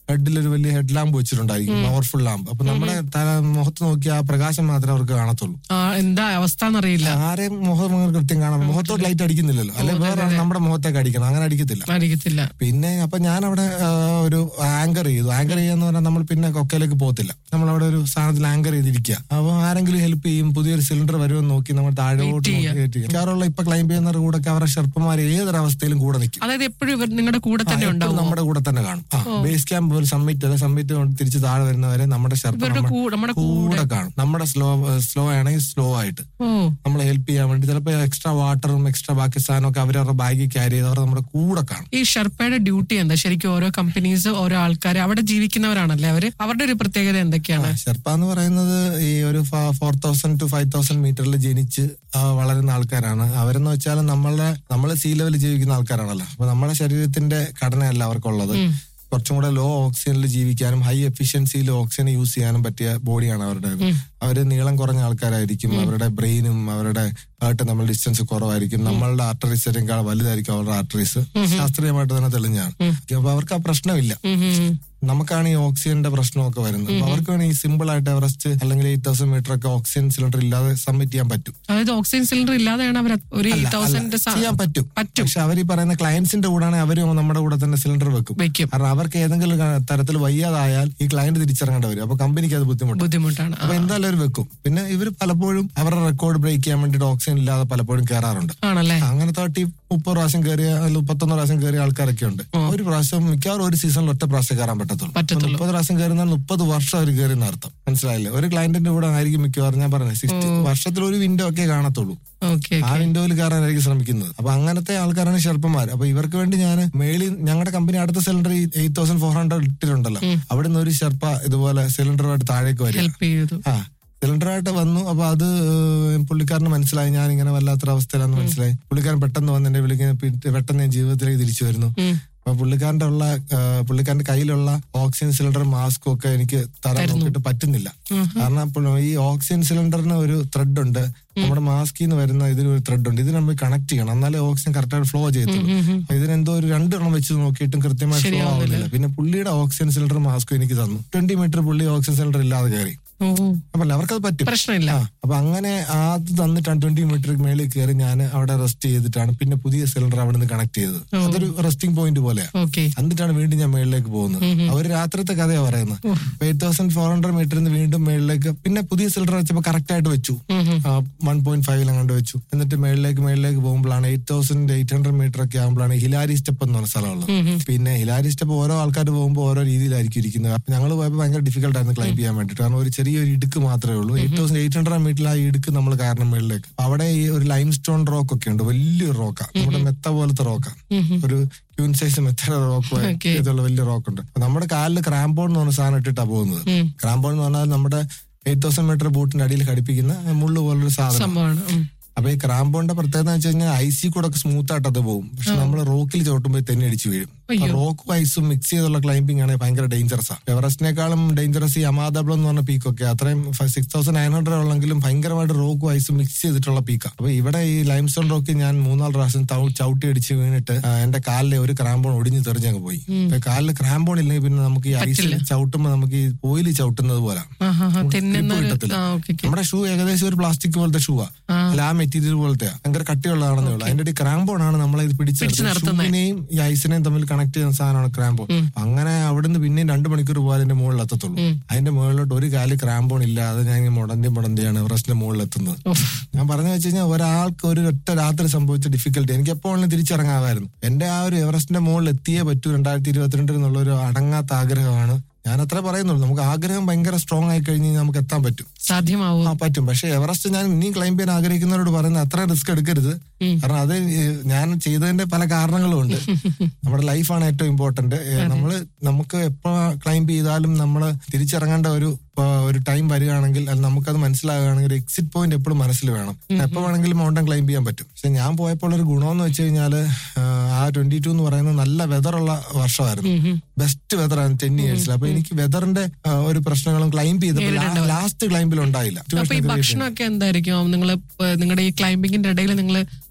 ഹെഡിൽ ഒരു വലിയ ഹെഡ് ലാമ്പ് വെച്ചിട്ടുണ്ടായിരിക്കും പവർഫുൾ ലാമ്പ് അപ്പൊ നമ്മുടെ തല- മുഖത്ത് നോക്കി ആ പ്രകാശം മാത്രമേ അവർക്ക് കാണത്തുള്ളൂ ആ എന്താ അവസ്ഥ എന്നറിയില്ല ആരെയും മുഖം അങ്ങനെ കൃത്യം കാണാം മുഖത്തോട്ട് ലൈറ്റ് അടിക്കുന്നില്ലല്ലോ അല്ലെ വേറെ ആൾ നമ്മുടെ മുഖത്തേക്ക് അടിക്കണം അങ്ങനെ അടിക്കത്തില്ല അറിയത്തില്ല പിന്നെ അപ്പൊ ഞാൻ അവിടെ ആ, ഒരു ആങ്കർ ചെയ്തു ആങ്കർ ചെയ്യാന്ന് പറഞ്ഞാൽ നമ്മൾ പിന്നെ കൊക്കയിലേക്ക് പോകത്തില്ല നമ്മൾ അവിടെ ഒരു സാധനത്തിൽ ആങ്കർ ചെയ്തിരിക്കുക അപ്പൊ ആരെങ്കിലും ഹെൽപ്പ് ചെയ്യും പുതിയൊരു സിലിണ്ടർ വരുമെന്ന് നോക്കി നമ്മൾ താഴോട്ട് മിക്കവാറുള്ള ഇപ്പൊ ക്ലൈം ചെയ്യുന്നവരുടെ കൂടെ ഒക്കെ അവരുടെ ഷെർപ്പന്മാർ ഏതൊരവസ്ഥയിലും കൂടെ നിൽക്കും അതായത് എപ്പോഴും ഇവർ നിങ്ങളുടെ കൂടെ തന്നെ എപ്പോഴും ഉണ്ടാവും നമ്മുടെ കൂടെ തന്നെ കാണും ആ ബേസ് ക്യാമ്പ് ഒരു സമ്മിറ്റ് അല്ലെ സമ്മിറ്റ് കൊണ്ട് തിരിച്ച് താഴെ വരുന്നവരെ നമ്മുടെ ഷെർപ്പ ഇവരുടെ കൂ- നമ്മുടെ കൂടെ കാണും നമ്മുടെ സ്ലോ സ്ലോ ആണെങ്കിൽ സ്ലോ ആയിട്ട് ഓ നമ്മളെ ഹെൽപ്പ് ചെയ്യാൻ വേണ്ടി ചിലപ്പോൾ എക്സ്ട്രാ വാട്ടറും എക്സ്ട്രാ ബാക്കി സാധനമൊക്കെ അവരവരുടെ ബാഗിൽ ക്യാരി ചെയ്ത് അവർ നമ്മുടെ കൂടെ കാണും ഈ ഷെർപ്പയുടെ ഡ്യൂട്ടി എന്താ ശരിക്കും ഓരോ കമ്പനീസ് ഓരോ ആൾക്കാർ അവിടെ ജീവിക്കുന്നവരാണല്ലേ അവര് അവരുടെ ഒരു പ്രത്യേകത എന്തൊക്കെയാണ് ഷെർപ്പ എന്ന് പറയുന്നത് ഈ ഒരു four thousand to five thousand മീറ്ററിൽ ജനിച്ച് ആ, വളരുന്ന ആൾക്കാരാണ് അവരെന്ന് വെച്ചാൽ നമ്മളെ നമ്മൾ സീ ലെവലിൽ ജീവിക്കുന്ന ആൾക്കാരാണല്ലോ അപ്പൊ നമ്മുടെ ശരീരത്തിന്റെ ഘടനയല്ല അവർക്കുള്ളത് കുറച്ചും കൂടെ ലോ ഓക്സിജനിൽ ജീവിക്കാനും ഹൈ എഫിഷ്യൻസിയിൽ ഓക്സിജൻ യൂസ് ചെയ്യാനും പറ്റിയ ബോഡിയാണ് അവരുടെ അവര് നീളം കുറഞ്ഞ ആൾക്കാരായിരിക്കും അവരുടെ ബ്രെയിനും അവരുടെ ആയിട്ട് നമ്മൾ ഡിസ്റ്റൻസ് കുറവായിരിക്കും നമ്മളുടെ ആർട്ടറീസിനേക്കാൾ വലുതായിരിക്കും അവരുടെ ആർട്ടറീസ് ശാസ്ത്രീയമായിട്ട് തന്നെ തെളിഞ്ഞാണ് അപ്പൊ അവർക്ക് ആ പ്രശ്നമില്ല ഉം ഉം ഉം. നമുക്കാണ് ഈ ഓക്സിജന്റെ പ്രശ്നമൊക്കെ വരുന്നത് അപ്പൊ അവർക്ക് വേണമെങ്കിൽ ഈ സിമ്പിൾ ആയിട്ട് എവറസ്റ്റ് അല്ലെങ്കിൽ എയ്റ്റ് തൗസൻഡ് മീറ്റർ ഒക്കെ ഓക്സിജൻ സിലിണ്ടർ ഇല്ലാതെ സബ്മിറ്റ് ചെയ്യാൻ പറ്റും അതായത് ഓക്സിജൻ സിലിണ്ടർ ഇല്ലാതെയാണ് അവർ ഒരു അല്ല, തൗസൻഡ് അല്ല, ചെയ്യാൻ പറ്റും പറ്റും പക്ഷെ അവർ ഈ പറയുന്ന ക്ലയൻസിന്റെ കൂടാണ് അവർ നമ്മുടെ കൂടെ തന്നെ സിലിണ്ടർ വെക്കും വെക്കും കാരണം അവർക്ക് ഏതെങ്കിലും ക- തരത്തിൽ വയ്യാതായാൽ ഈ ക്ലയന്റ് തിരിച്ചിറങ്ങേണ്ടി വരും അപ്പൊ കമ്പനിക്ക് അത് ബുദ്ധിമുട്ട് ബുദ്ധിമുട്ടാണ് അപ്പൊ എന്തായാലും അവർ വെക്കും പിന്നെ ഇവർ പലപ്പോഴും അവരുടെ റെക്കോർഡ് ബ്രേക്ക് ചെയ്യാൻ വേണ്ടിയിട്ട് ഓക്സിജൻ ഇല്ലാതെ പലപ്പോഴും കയറാറുണ്ട് ആണല്ലേ അങ്ങനെ തേർട്ടി മുപ്പത് പ്രാവശ്യം കയറിയ അല്ലെങ്കിൽ മുപ്പത്തൊന്ന് പ്രാവശ്യം കയറിയ ആൾക്കാരൊക്കെ ഉണ്ട് ഒരു പ്രാവശ്യം മിക്കവാറും ഒരു സീസണിൽ ഒറ്റ പ്രാവശ്യം കയറാൻ പറ്റത്തുള്ളൂ പറ്റത്തുള്ളൂ. മുപ്പത് പ്രാവശ്യം കയറുന്ന മുപ്പത് വർഷം അവർ കയറി അർത്ഥം മനസ്സിലായില്ലേ ഒരു ക്ലയന്റിന്റെ കൂടെ ആയിരിക്കും മിക്കവാറും ഞാൻ പറഞ്ഞത് സിക്സ്റ്റി വർഷത്തിൽ ഒരു വിൻഡോ ഒക്കെ കാണത്തുള്ളൂ ഓക്കെ ആ വിൻഡോയിൽ കയറാനായിരിക്കും ശ്രമിക്കുന്നത് അപ്പൊ അങ്ങനത്തെ ആൾക്കാരാണ് ഷെർപ്പന്മാർ അപ്പൊ ഇവർക്ക് വേണ്ടി ഞാൻ മേളിൽ ഞങ്ങളുടെ കമ്പനി അടുത്ത cylinder eight thousand four hundred ഇട്ടിട്ടുണ്ടല്ലോ അവിടെ നിന്ന് ഒരു ഷെർപ്പ ഇതുപോലെ സിലിണ്ടറുമായിട്ട് താഴേക്ക് വരും ഹെൽപ്പ് ചെയ്തു ആ സിലിണ്ടറായിട്ട് വന്നു അപ്പൊ അത് ഏഹ്, പുള്ളിക്കാരന് മനസ്സിലായി ഞാൻ ഇങ്ങനെ വല്ലാത്തൊരവസ്ഥയിലാന്ന് മനസ്സിലായി പുള്ളിക്കാരൻ പെട്ടെന്ന് വന്ന് എന്നെ വിളിക്കുന്ന പി- പെട്ടെന്ന് ഞാൻ ജീവിതത്തിലേക്ക് തിരിച്ചു വരുന്നു ഉം. അപ്പൊ പുള്ളിക്കാരന്റെ ഉള്ള ഏഹ്, പുള്ളിക്കാരന്റെ കയ്യിലുള്ള ഓക്സിജൻ സിലിണ്ടർ മാസ്കും ഒക്കെ എനിക്ക് തരാൻ നോക്കിയിട്ട് പറ്റുന്നില്ല കാരണം അപ്പോൾ ഈ ഓക്സിജൻ സിലിണ്ടറിന് ഒരു ത്രെഡ് ഉണ്ട് നമ്മുടെ മാസ്കിൽ നിന്ന് വരുന്ന ഇതിന് ഒരു ത്രെഡ് ഉണ്ട് ഇത് നമ്മൾ കണക്ട് ചെയ്യണം എന്നാലേ ഓക്സിജൻ കറക്റ്റായിട്ട് ഫ്ലോ ചെയ്യത്തുള്ളൂ അപ്പൊ ഇതിനെന്തോ ഒരു രണ്ടെണ്ണം വെച്ച് നോക്കിയിട്ടും കൃത്യമായിട്ട് ഫ്ലോ ആവുന്നില്ല പിന്നെ പുള്ളിയുടെ ഓക്സിജൻ സിലിണ്ടർ മാസ്കും എനിക്ക് തന്നു ട്വന്റി മീറ്റർ പുള്ളി ഓക്സിജൻ സിലിണ്ടർ ഇല്ലാതെ കയറി ഓ അപ്പൊ അവർക്കത് പറ്റും പ്രശ്നമില്ല ആ അപ്പൊ അങ്ങനെ അത് തന്നിട്ടാണ് ട്വന്റി മീറ്റർ മേളിൽ കയറി ഞാൻ അവിടെ റെസ്റ്റ് ചെയ്തിട്ടാണ് പിന്നെ പുതിയ സിലിണ്ടർ അവിടെ നിന്ന് കണക്ട് ചെയ്തത് അതൊരു റെസ്റ്റിംഗ് പോയിന്റ് പോലെയാ ഓക്കെ എന്നിട്ടാണ് വീണ്ടും ഞാൻ മേളിലേക്ക് പോകുന്നത് അവർ രാത്രിത്തെ കഥയാ പറയുന്നത് എയ്റ്റ് തൗസൻഡ് ഫോർ ഹൺഡ്രഡ് മീറ്ററിൽ നിന്ന് വീണ്ടും മേളിലേക്ക് പിന്നെ പുതിയ സിലിണ്ടർ വെച്ചപ്പോൾ കറക്റ്റ് ആയിട്ട് വെച്ചു വൺ പോയിന്റ് ഫൈവിൽ അങ്ങോട്ട് വെച്ചു എന്നിട്ട് മേളിലേക്ക് മേളിലേക്ക് പോകുമ്പോഴാണ് eight thousand eight hundred metre ഒക്കെ ആകുമ്പോഴാണ് ഹിലാരി സ്റ്റെപ്പ് എന്ന് പറഞ്ഞ സ്ഥലമുള്ളത് പിന്നെ ഹിലാരി സ്റ്റെപ്പ് ഓരോ ആൾക്കാർ പോകുമ്പോൾ ഓരോ രീതിയിലായിരിക്കും ഇരിക്കുന്നത് അപ്പൊ ഞങ്ങൾ പോയപ്പോൾ ഭയങ്കര ഡിഫിക്കൽട്ട് ആയിരുന്നു ക്ലൈംബ് ചെയ്യാൻ വേണ്ടിയിട്ട് കാരണം ഒരു ചെറിയൊരു ഇടുക്ക് മാത്രമേ ഉള്ളൂ എയ്റ്റ് തൗസൻഡ് എയ്റ്റ് ഹൺഡ്രഡ് മീറ്ററിൽ ആ ഇടുക്ക് നമ്മൾ കാരണം മേളിലേക്ക് അപ്പൊ അവിടെ ഈ ഒരു ലൈം സ്റ്റോൺ റോക്ക് ഒക്കെ ഉണ്ട് വലിയൊരു റോക്കാ നമ്മുടെ മെത്ത പോലത്തെ റോക്കാ ഒരു ക്യൂൻ സൈസ് മെത്തയുടെ റോക്ക് Okay. ഇതുള്ള വലിയ റോക്ക് ഉണ്ട് അപ്പൊ നമ്മുടെ കാലിൽ ക്രാമ്പോൺ എന്ന് പറഞ്ഞ സാധനം ഇട്ടിട്ടാ പോകുന്നത് ക്രാമ്പോൺ എന്ന് പറഞ്ഞാൽ നമ്മുടെ എയ്റ്റ് തൗസൻഡ് മീറ്റർ ബൂട്ടിന്റെ അടിയിൽ ഘടിപ്പിക്കുന്ന മുള്ളു പോലൊരു സാധനം സംഭവമാണ് ഉം. അപ്പൊ ഈ ക്രാമ്പോണിന്റെ പ്രത്യേകത എന്ന് വെച്ച് കഴിഞ്ഞാൽ ഐസി കൂടെ ഒക്കെ സ്മൂത്ത് ആയിട്ട് അത് പോകും പക്ഷെ നമ്മൾ റോക്കിൽ ചവിട്ടുമ്പോൾ തെന്നി അടിച്ചു വീഴും റോക്കും ഐസും മിക്സ് ചെയ്തുള്ള ക്ലൈംബിംഗ് ആണ് ഭയങ്കര ഡേഞ്ചറസ് ആണ് എവറസ്റ്റിനേക്കാളും ഡേഞ്ചറസ് ഈ അമാദബ്ലം എന്ന് പറഞ്ഞ പീക്കൊക്കെ അത്രയും സിക്സ് തൗസൻഡ് നയൻ ഹൺഡ്രഡ് ഉള്ളെങ്കിലും ഭയങ്കരമായിട്ട് റോക്കും ഐസും മിക്സ് ചെയ്തിട്ടുള്ള പീക്കാണ് അപ്പൊ ഇവിടെ ഈ ലൈം സ്റ്റോൺ റോക്കിൽ ഞാൻ മൂന്നാല് പ്രാവശ്യം തൗ- ചവിട്ടി അടിച്ച് വീണിട്ട് ആ, എന്റെ കാലിലെ ഒരു ക്രാമ്പോൺ ഒടിഞ്ഞ് തെറിഞ്ഞങ്ങ് പോയി അപ്പൊ കാലിൽ ക്രാമ്പോൺ ഇല്ലെങ്കിൽ പിന്നെ നമുക്ക് ഈ ഐസിൽ ചവിട്ടുമ്പോൾ നമുക്ക് ഈ ഓയിൽ ചവിട്ടുന്നത് പോലെ ആഹാ, ആഹാ. തെന്നുന്ന ഒരു- കിട്ടത്തില്ല. ആ, ഓക്കെ, ഓക്കെ. നമ്മുടെ ഷൂ ഏകദേശം ഒരു പ്ലാസ്റ്റിക് പോലത്തെ ഷൂ ആ അല്ല ആ മെറ്റീരിയൽ പോലത്തെ ഭയങ്കര കട്ടിയുള്ളതാണെന്നേ ഉള്ളൂ അതിന്റെ ഒരു ക്രാമ്പോൺ ആണ് നമ്മളെ ഇത് പിടിച്ച് ഷൂവിനെയും ഈ ഐസിനെയും തമ്മിൽ കണക്ട് ചെയ്യുന്ന സാധനമാണ് ക്രാമ്പോൺ അങ്ങനെ അവിടുന്ന് പിന്നെയും രണ്ടു മണിക്കൂർ പോയാൽ എന്റെ മുകളിൽ എത്തത്തുള്ളൂ അതിന്റെ മുകളിലോട്ട് ഒരു കാല് ക്രാമ്പോൺ ഇല്ലാതെ ഞാൻ ഇങ്ങനെ മുടന്തി മുടന്തിയാണ് എവറസ്റ്റിന്റെ മുകളിൽ എത്തുന്നത് ഉഫ്. ഞാൻ പറഞ്ഞു വെച്ച് കഴിഞ്ഞാൽ ഒരാൾക്ക് ഒരു ഒറ്റ രാത്രി സംഭവിച്ച ഡിഫിക്കൽട്ടി എനിക്ക് എപ്പോൾ വേണമെങ്കിലും തിരിച്ചിറങ്ങാമായിരുന്നു എന്റെ ആ ഒരു എവറസ്റ്റിന്റെ മുകളിൽ എത്തിയേ പറ്റൂ രണ്ടായിരത്തി ഇരുപത്തിരണ്ടിൽ എന്നുള്ള ഒരു അടങ്ങാത്ത ആഗ്രഹമാണ് ഞാൻ അത്ര പറയുന്നുള്ളൂ നമുക്ക് ആഗ്രഹം ഭയങ്കര സ്ട്രോങ് ആയി കഴിഞ്ഞ് കഴിഞ്ഞാൽ നമുക്ക് എത്താൻ പറ്റും സാധ്യമാവോ ആ പറ്റും പക്ഷെ എവറസ്റ്റ് ഞാൻ ഇനിയും ക്ലൈംബ് ചെയ്യാൻ ആഗ്രഹിക്കുന്നവരോട് പറയുന്നത് അത്ര റിസ്ക് എടുക്കരുത് കാരണം അത് ഏഹ്, ഞാൻ ചെയ്തതിന്റെ പല കാരണങ്ങളും ഉണ്ട് നമ്മുടെ ലൈഫാണ് ഏറ്റവും ഇമ്പോർട്ടന്റ് നമ്മള് നമുക്ക് എപ്പോ ക്ലൈംബ് ചെയ്താലും നമ്മൾ തിരിച്ചിറങ്ങേണ്ട ഒരു ആ, ഒരു ടൈം വരികയാണെങ്കിൽ അത് നമുക്കത് മനസ്സിലാകുകയാണെങ്കിൽ ഒരു എക്സിറ്റ് പോയിന്റ് എപ്പോഴും മനസ്സിൽ വേണം എപ്പോ വേണമെങ്കിലും മൗണ്ടൻ ക്ലൈംബ് ചെയ്യാൻ പറ്റും പക്ഷെ ഞാൻ പോയപ്പോൾ ഒരു ഗുണമെന്ന് വെച്ച് കഴിഞ്ഞാല് ആ ട്വന്റി ടു എന്ന് പറയുന്നത് നല്ല വെതറുള്ള വർഷമായിരുന്നു ബെസ്റ്റ് വെതർ ആണ് ടെൻ ഇയേഴ്സിൽ അപ്പൊ എനിക്ക് വെതറിന്റെ ഒരു പ്രശ്നങ്ങളും ക്ലൈംബ് ചെയ്തപ്പോൾ ലാസ്റ്റ് ക്ലൈംബിൽ ഉണ്ടായില്ല അപ്പൊ ഈ ഭക്ഷണമൊക്കെ എന്തായിരിക്കും നിങ്ങൾ നിങ്ങളുടെ ഈ ക്ലൈംബിങ്ങിന്റെ ഇടയിൽ നിങ്ങൾ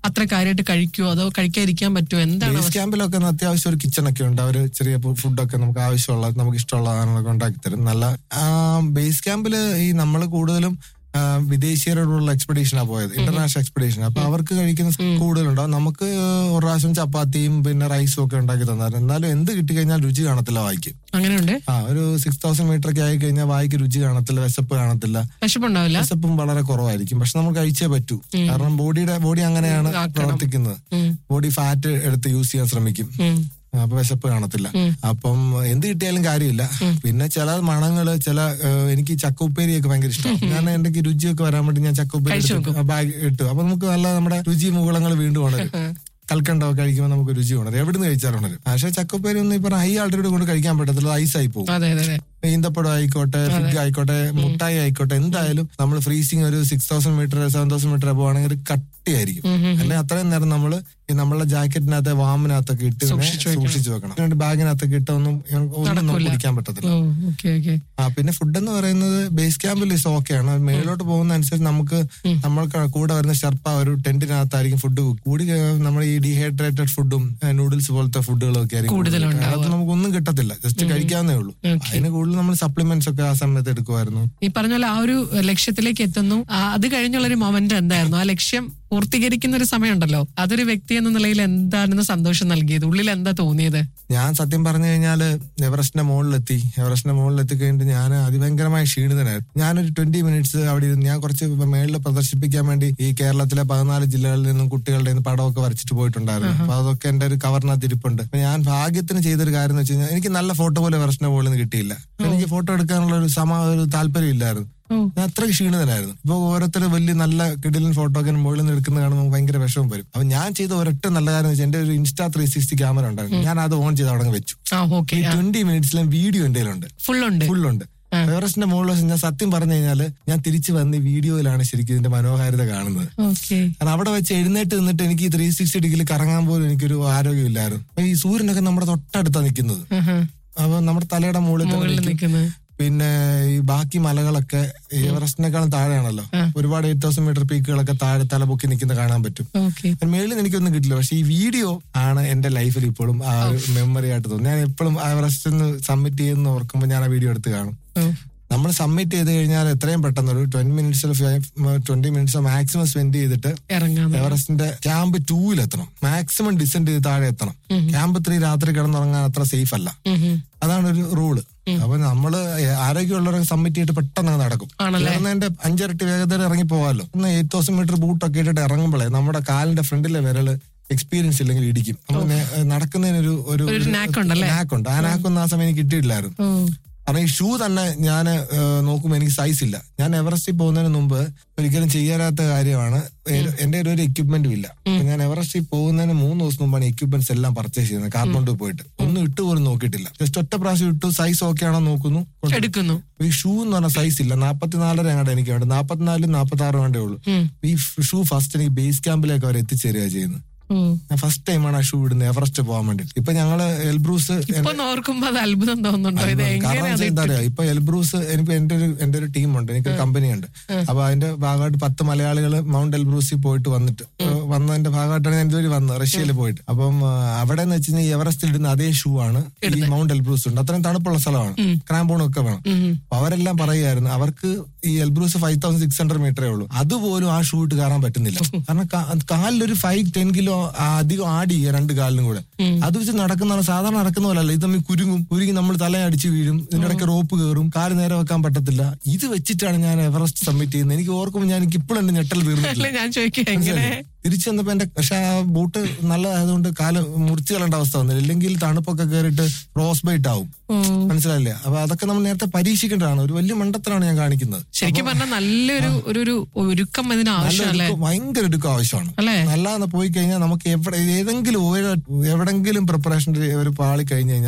അത്ര കാര്യമായിട്ട് കഴിക്കുമോ അതോ കഴിക്കാതിരിക്കാൻ പറ്റുമോ എന്താണ് ബേസ് ക്യാമ്പിലൊക്കെ ഒന്ന് അത്യാവശ്യം ഒരു കിച്ചൺ ഒക്കെ ഉണ്ട് അവര് ചെറിയ ഫുഡൊക്കെ നമുക്ക് ആവശ്യമുള്ള നമുക്ക് ഇഷ്ടമുള്ള സാധനങ്ങളൊക്കെ ഉണ്ടാക്കി തരും നല്ല ബേസ് ക്യാമ്പിൽ ഈ നമ്മൾ കൂടുതലും ആ, വിദേശീയരോടുള്ള എക്സ്പെഡീഷനാണ് പോയത് ഇന്റർനാഷണൽ എക്സ്പെഡീഷൻ അപ്പൊ അവർക്ക് കഴിക്കുന്ന കൂടുതലുണ്ടാവും നമുക്ക് ഒരു പ്രാവശ്യം ചപ്പാത്തിയും പിന്നെ റൈസും ഒക്കെ ഉണ്ടാക്കി തന്നായിരുന്നു എന്നാലും എന്ത് കിട്ടിക്കഴിഞ്ഞാൽ രുചി കാണത്തില്ല വായിക്ക് അങ്ങനെയുണ്ട് ആ ഒരു സിക്സ് തൗസൻഡ് മീറ്റർ ഒക്കെ ആയി കഴിഞ്ഞാൽ വായിക്ക് രുചി കാണത്തില്ല വിശപ്പ് കാണത്തില്ല വിശപ്പുണ്ടാവില്ല വിശപ്പും വളരെ കുറവായിരിക്കും പക്ഷെ നമ്മൾ കഴിച്ചേ പറ്റൂ കാരണം ബോഡിയുടെ ബോഡി അങ്ങനെയാണ് പ്രവർത്തിക്കുന്നത് ഉം. ബോഡി ഫാറ്റ് എടുത്ത് യൂസ് ചെയ്യാൻ ശ്രമിക്കും ഉം. അപ്പൊ വിശപ്പ് കാണത്തില്ല അപ്പം എന്ത് കിട്ടിയാലും കാര്യമില്ല പിന്നെ ചില മണങ്ങള് ചില ഏഹ്, എനിക്ക് ചക്കോപ്പേരിയൊക്കെ ഭയങ്കര ഇഷ്ടമാണ് ഞാൻ എന്റെ രുചിയൊക്കെ വരാൻ വേണ്ടി ഞാൻ ചക്കോപ്പേരി ബാഗ് ഇട്ടു അപ്പൊ നമുക്ക് നല്ല നമ്മുടെ രുചി മുകളങ്ങൾ വീണ്ടും ഉണരും കൽക്കണ്ടമൊക്കെ കഴിക്കുമ്പോൾ നമുക്ക് രുചി ഉണരും എവിടെ നിന്ന് കഴിച്ചാലും ഉണരും പക്ഷെ ചക്കോപ്പേരി ഒന്നും ഇപ്പൊ ഹൈ ആൾറെഡി കൊണ്ട് കഴിക്കാൻ പറ്റത്തില്ല ഐസായി പോകും അതെ അതെ അതെ ഈന്തപ്പഴം ആയിക്കോട്ടെ ഫിഗ് ആയിക്കോട്ടെ മുട്ടായി ആയിക്കോട്ടെ എന്തായാലും നമ്മൾ ഫ്രീസിങ് ഒരു six thousand metre seven thousand metre പോവാണെങ്കിൽ ഒരു കട്ടിയായിരിക്കും അല്ലെങ്കിൽ അത്രയും നേരം നമ്മൾ ഈ നമ്മളെ ജാക്കറ്റിനകത്തെ വാമിനകത്തൊക്കെ ഇട്ട് ഇങ്ങനെ സൂക്ഷിച്ചു വെക്കണം രണ്ട് ബാഗിനകത്തൊക്കെ ഇട്ട് ഒന്നും ഒന്നും നമുക്ക് കുടിക്കാൻ പറ്റത്തില്ല ഓ ഓക്കെ ഓക്കെ ആ പിന്നെ ഫുഡ് എന്ന് പറയുന്നത് ബേസ് ക്യാമ്പിൽ ഇസ് ഓക്കെയാണ് മേളിലോട്ട് പോകുന്ന അനുസരിച്ച് നമുക്ക് നമ്മൾക്ക് കൂടെ വരുന്ന ഷെർപ്പ ഒരു ടെന്റിനകത്തായിരിക്കും ഫുഡ് കൂടി നമ്മൾ ഈ ഡീഹൈഡ്രേറ്റഡ് ഫുഡും നൂഡിൽസ് പോലത്തെ ഫുഡുകളും ഒക്കെ ആയിരിക്കും കൂടുതലുണ്ടാവുക. അത് നമുക്കൊന്നും കിട്ടത്തില്ല ജസ്റ്റ് കഴിക്കാവുന്നേ ഉള്ളൂ അതിന് കൂടുതൽ നമ്മൾ സപ്ലിമെന്റ്സ് ഒക്കെ ആ സമയത്ത് എടുക്കുമായിരുന്നു ഈ പറഞ്ഞ പോലെ ആ ഒരു ലക്ഷ്യത്തിലേക്ക് എത്തുന്നു ആ, അത് കഴിഞ്ഞുള്ള ഒരു മൊമെന്റ് എന്തായിരുന്നു ആ ലക്ഷ്യം പൂർത്തീകരിക്കുന്ന ഒരു സമയമുണ്ടല്ലോ അതൊരു വ്യക്തി എന്ന നിലയിൽ എന്താണെന്ന് സന്തോഷം നൽകിയത് ഉള്ളിൽ എന്താ തോന്നിയത് ഞാൻ സത്യം പറഞ്ഞു കഴിഞ്ഞാല് എവറസ്റ്റിന്റെ മുകളിലെത്തി എവറസ്റ്റിന്റെ മുകളിലെത്തി കഴിഞ്ഞിട്ട് ഞാൻ അതിഭയങ്കരമായ ക്ഷീണിതനായിരുന്നു ഞാനൊരു ട്വന്റി മിനിറ്റ്സ് അവിടെ ഇരുന്ന് ഞാൻ കുറച്ച് മേളിൽ പ്രദർശിപ്പിക്കാൻ വേണ്ടി ഈ കേരളത്തിലെ പതിനാല് ജില്ലകളിൽ നിന്നും കുട്ടികളുടെ നിന്ന് പടമൊക്കെ വരച്ചിട്ട് പോയിട്ടുണ്ടായിരുന്നു അപ്പൊ അതൊക്കെ എന്റെ ഒരു കവറിനകത്ത് ഇരിപ്പുണ്ട് അപ്പൊ ഞാൻ ഭാഗ്യത്തിന് ചെയ്തൊരു കാര്യം എന്ന് വെച്ച് കഴിഞ്ഞാൽ എനിക്ക് നല്ല ഫോട്ടോ പോലെ എവറസ്റ്റിന്റെ മുകളിൽ നിന്ന് കിട്ടിയില്ല എനിക്ക് ഫോട്ടോ എടുക്കാനുള്ള ഒരു സമ ഒരു താല്പര്യം ഇല്ലായിരുന്നു ഓ. ഞാൻ അത്രയ്ക്ക് ക്ഷീണിതനായിരുന്നു ഇപ്പൊ ഓരോരുത്തർ വലിയ നല്ല കിടിലൻ ഫോട്ടോ ഒക്കെ മുകളിൽ നിന്ന് എടുക്കുന്ന കാണുമ്പോൾ നമുക്ക് ഭയങ്കര വിഷമം വരും അപ്പൊ ഞാൻ ചെയ്ത ഒരൊറ്റ നല്ല കാര്യം എന്ന് വെച്ചാൽ എന്റെ ഒരു ഇൻസ്റ്റാ ത്രീ സിക്സ്റ്റി ക്യാമറ ഉണ്ടായിരുന്നു ഞാൻ അത് ഓൺ ചെയ്ത് അവിടെ വെച്ചു ആ ഓക്കെ ഈ ട്വന്റി മിനിറ്റ്സിലും വീഡിയോ എന്റെ കയ്യിലുണ്ട് ഫുള്ളുണ്ട് ഫുൾ ഉണ്ട് എവറസ്റ്റിന്റെ മുകളിൽ വെച്ച് ഞാൻ സത്യം പറഞ്ഞു കഴിഞ്ഞാല് ഞാൻ തിരിച്ചു വന്ന് ഈ വീഡിയോയിലാണ് ശരിക്കും ഇതിന്റെ മനോഹാരിത കാണുന്നത് ഓക്കെ കാരണം അവിടെ വെച്ച് എഴുന്നേറ്റ് നിന്നിട്ട് എനിക്ക് ത്രീ സിക്സ്റ്റി ഡിഗ്രി കറങ്ങാൻ പോലും എനിക്കൊരു ആരോഗ്യമില്ലായിരുന്നു അപ്പൊ ഈ സൂര്യനൊക്കെ നമ്മുടെ തൊട്ടടുത്താ നിൽക്കുന്നത് അപ്പൊ നമ്മുടെ തലയുടെ മുകളിൽ തന്നെ മുകളിൽ നിൽക്കും. നിൽക്കുന്നത് പിന്നെ ഈ ബാക്കി മലകളൊക്കെ ഈ എവറസ്റ്റിനേക്കാളും താഴെയാണല്ലോ ഒരുപാട് എയ്റ്റ് തൗസൻഡ് മീറ്റർ പീക്കുകളൊക്കെ താഴെ തല പൊക്കി നിൽക്കുന്ന കാണാൻ പറ്റും ഓക്കെ അപ്പൊ മേളിൽ നിന്ന് എനിക്കൊന്നും കിട്ടില്ല പക്ഷെ ഈ വീഡിയോ ആണ് എന്റെ ലൈഫിൽ ഇപ്പോഴും ആ ഒരു മെമ്മറി ആയിട്ട് തോന്നുന്നു ഞാൻ എപ്പോഴും എവറസ്റ്റ് സബ്മിറ്റ് ചെയ്യുന്ന ഓർക്കുമ്പോൾ ഞാൻ ആ വീഡിയോ എടുത്ത് കാണും നമ്മൾ സബ്മിറ്റ് ചെയ്ത് കഴിഞ്ഞാൽ എത്രയും പെട്ടെന്ന് ഒരു ട്വന്റി മിനിറ്റ്സിൽ ട്വന്റി മിനിറ്റ്സ് മാക്സിമം സ്പെൻഡ് ചെയ്തിട്ട് ഇറങ്ങാൻ എവറസ്റ്റിന്റെ ക്യാമ്പ് ടൂവിൽ എത്തണം മാക്സിമം ഡിസെൻഡ് ചെയ്ത് താഴെ എത്തണം ക്യാമ്പ് ത്രീ രാത്രി കിടന്നുറങ്ങാൻ അത്ര സേഫ് അല്ല അതാണ് ഒരു റൂള് അപ്പൊ നമ്മള് ആരോഗ്യമുള്ളവരൊക്കെ സബ്മിറ്റ് ചെയ്തിട്ട് പെട്ടെന്ന് അങ്ങ് നടക്കും ആണല്ലേ? ഇറങ്ങുന്നതിന്റെ അഞ്ചിരട്ടി വേഗതയിൽ ഇറങ്ങി പോവാലോ ഒന്ന് എയ്റ്റ് തൗസൻഡ് മീറ്റർ ബൂട്ടൊക്കെ ഇട്ടിട്ട് ഇറങ്ങുമ്പോഴേ നമ്മുടെ കാലിന്റെ ഫ്രണ്ടിലെ വിരല് എക്സ്പീരിയൻസ് ഇല്ലെങ്കിൽ ഇടിക്കും നമുക്ക് നേ- നടക്കുന്നതിനൊരു ഒരു ഒരു knack ഉണ്ടല്ലേ? നാക്കുണ്ട് ആ നാക്കൊന്നും ആ സമയം എനിക്ക് കിട്ടിയിട്ടില്ലായിരുന്നു ഓ കാരണം ഈ ഷൂ തന്നെ ഞാൻ നോക്കുമ്പോൾ എനിക്ക് സൈസ് ഇല്ല ഞാൻ എവറസ്റ്റിൽ പോകുന്നതിന് മുമ്പ് ഒരിക്കലും ചെയ്യാത്ത കാര്യമാണ് എ- എന്റെ ഒരു എക്യുപ്മെന്റും ഇല്ല അപ്പൊ ഞാൻ എവറസ്റ്റിൽ പോകുന്നതിന് മൂന്ന് ദിവസം മുമ്പാണ് എക്യുപ്മെന്റ്സ് എല്ലാം പർച്ചേസ് ചെയ്യുന്നത് കാഠ്മണ്ഡു പോയിട്ട് ഒന്നും ഇട്ട് പോലും നോക്കിയിട്ടില്ല ജസ്റ്റ് ഒറ്റ പ്രാവശ്യം ഇട്ടു സൈസ് ഓക്കെ ആണോ നോക്കുന്നു കൊണ്ടുവരും. എടുക്കുന്നു ഈ ഷൂ എന്ന് പറഞ്ഞ സൈസ് ഇല്ല നാപ്പത്തിനാലര അങ്ങോട്ട് എനിക്ക് വേണ്ട നാപ്പത്തിനാലും നാപ്പത്തി ആറും വേണ്ടേ ഉള്ളൂ ഉം. ഈ ഷൂ ഫസ്റ്റ് എനിക്ക് ബേസ് ക്യാമ്പിലേക്ക് അവർ എത്തിച്ചേരുക ചെയ്യുന്നത് ഓ ഞാൻ ഫസ്റ്റ് ടൈമാണ് ആ ഷൂ ഇടുന്നത് എവറസ്റ്റ് പോകാൻ വേണ്ടി ഇപ്പൊ ഞങ്ങള് എൽബ്രൂസ് ഇപ്പൊ ഓർക്കുമ്പോ അത് അത്ഭുതം തോന്നുന്നുണ്ടോ ഇത് കാരണം എങ്ങനെ വെച്ചാൽ എന്താ പറയാ ഇപ്പൊ എൽബ്രൂസ് എനിക്ക് എന്റെ ഒരു എന്റെ ഒരു ടീമുണ്ട് എനിക്കൊരു കമ്പനിയുണ്ട് അപ്പൊ അതിന്റെ ഭാഗമായിട്ട് പത്ത് മലയാളികൾ മൗണ്ട് എൽബ്രൂസിൽ പോയിട്ട് വന്നിട്ട് ഏഹ് വന്നതിന്റെ ഭാഗമായിട്ടാണ് ഞാൻ ഇതുവഴി വന്നത് റഷ്യയിൽ പോയിട്ട് അപ്പം ആ, അവിടെ എന്ന് വെച്ച് കഴിഞ്ഞാൽ എവറസ്റ്റിൽ ഇടുന്ന അതേ ഷൂ ആണ് ഈ മൗണ്ട് എൽബ്രൂസ് ഉണ്ട് അത്രയും തണുപ്പുള്ള സ്ഥലമാണ് ക്രാമ്പോണും ഒക്കെ വേണം അപ്പൊ അവരെല്ലാം പറയുമായിരുന്നു അവർക്ക് ഈ Elbrus five thousand six hundred മീറ്ററേ ഉള്ളൂ അതുപോലും ആ ഷൂ ഇട്ട് കയറാൻ പറ്റുന്നില്ല കാരണം കാ- കാലിലൊരു ഫൈവ് ടെൻ കിലോ അധികം ആഡ് ചെയ്യുക രണ്ട് കാലിലും കൂടെ അത് വെച്ച് നടക്കുന്നതാണ് സാധാരണ നടക്കുന്ന പോലെ അല്ല ഇത് തമ്മിൽ കുരുങ്ങും കുരുങ്ങി നമ്മൾ തല അടിച്ച് വീഴും ഇതിന്റെ ഇടയ്ക്ക് റോപ്പ് കയറും കാല് നേരെ വെക്കാൻ പറ്റത്തില്ല ഇത് വെച്ചിട്ടാണ് ഞാൻ എവറസ്റ്റ് സബ്മിറ്റ് ചെയ്യുന്നത് എനിക്ക് ഓർക്കുമ്പോൾ ഞാൻ എനിക്ക് ഇപ്പോഴും എന്റെ ഞെട്ടൽ തീർന്നിട്ടില്ല അല്ല ഞാൻ ചോദിക്കുക എങ്ങനെ തിരിച്ചു വന്നപ്പോ എന്റെ പക്ഷെ ആ ബൂട്ട് നല്ലതായതുകൊണ്ട് കാല് മുറിച്ചു കളയേണ്ട അവസ്ഥ വന്നില്ല ഇല്ലെങ്കിൽ തണുപ്പൊക്കെ കയറിയിട്ട് റോസ് ബൈറ്റ് ആവും ഓ മനസ്സിലായില്ലേ അപ്പൊ അതൊക്കെ നമ്മൾ നേരത്തെ പരീക്ഷിക്കേണ്ടതാണ് ഒരു വലിയ മണ്ടത്തിലാണ് ഞാൻ കാണിക്കുന്നത് ശരിക്കും പറഞ്ഞാൽ നല്ലൊരു ഒരു ഒരു ഒരുക്കം ഇതിന് നല്ല ആവശ്യമല്ലേ ഒരുക്കം, ഭയങ്കര എടുക്കും ആവശ്യമാണ് അല്ലേ അല്ലാതെ പോയി കഴിഞ്ഞാൽ നമുക്ക് എവിടെ ഏതെങ്കിലും ഒരു എവിടെങ്കിലും പ്രിപ്പറേഷൻ ഒരു പാളി കഴിഞ്ഞു കഴിഞ്ഞാൽ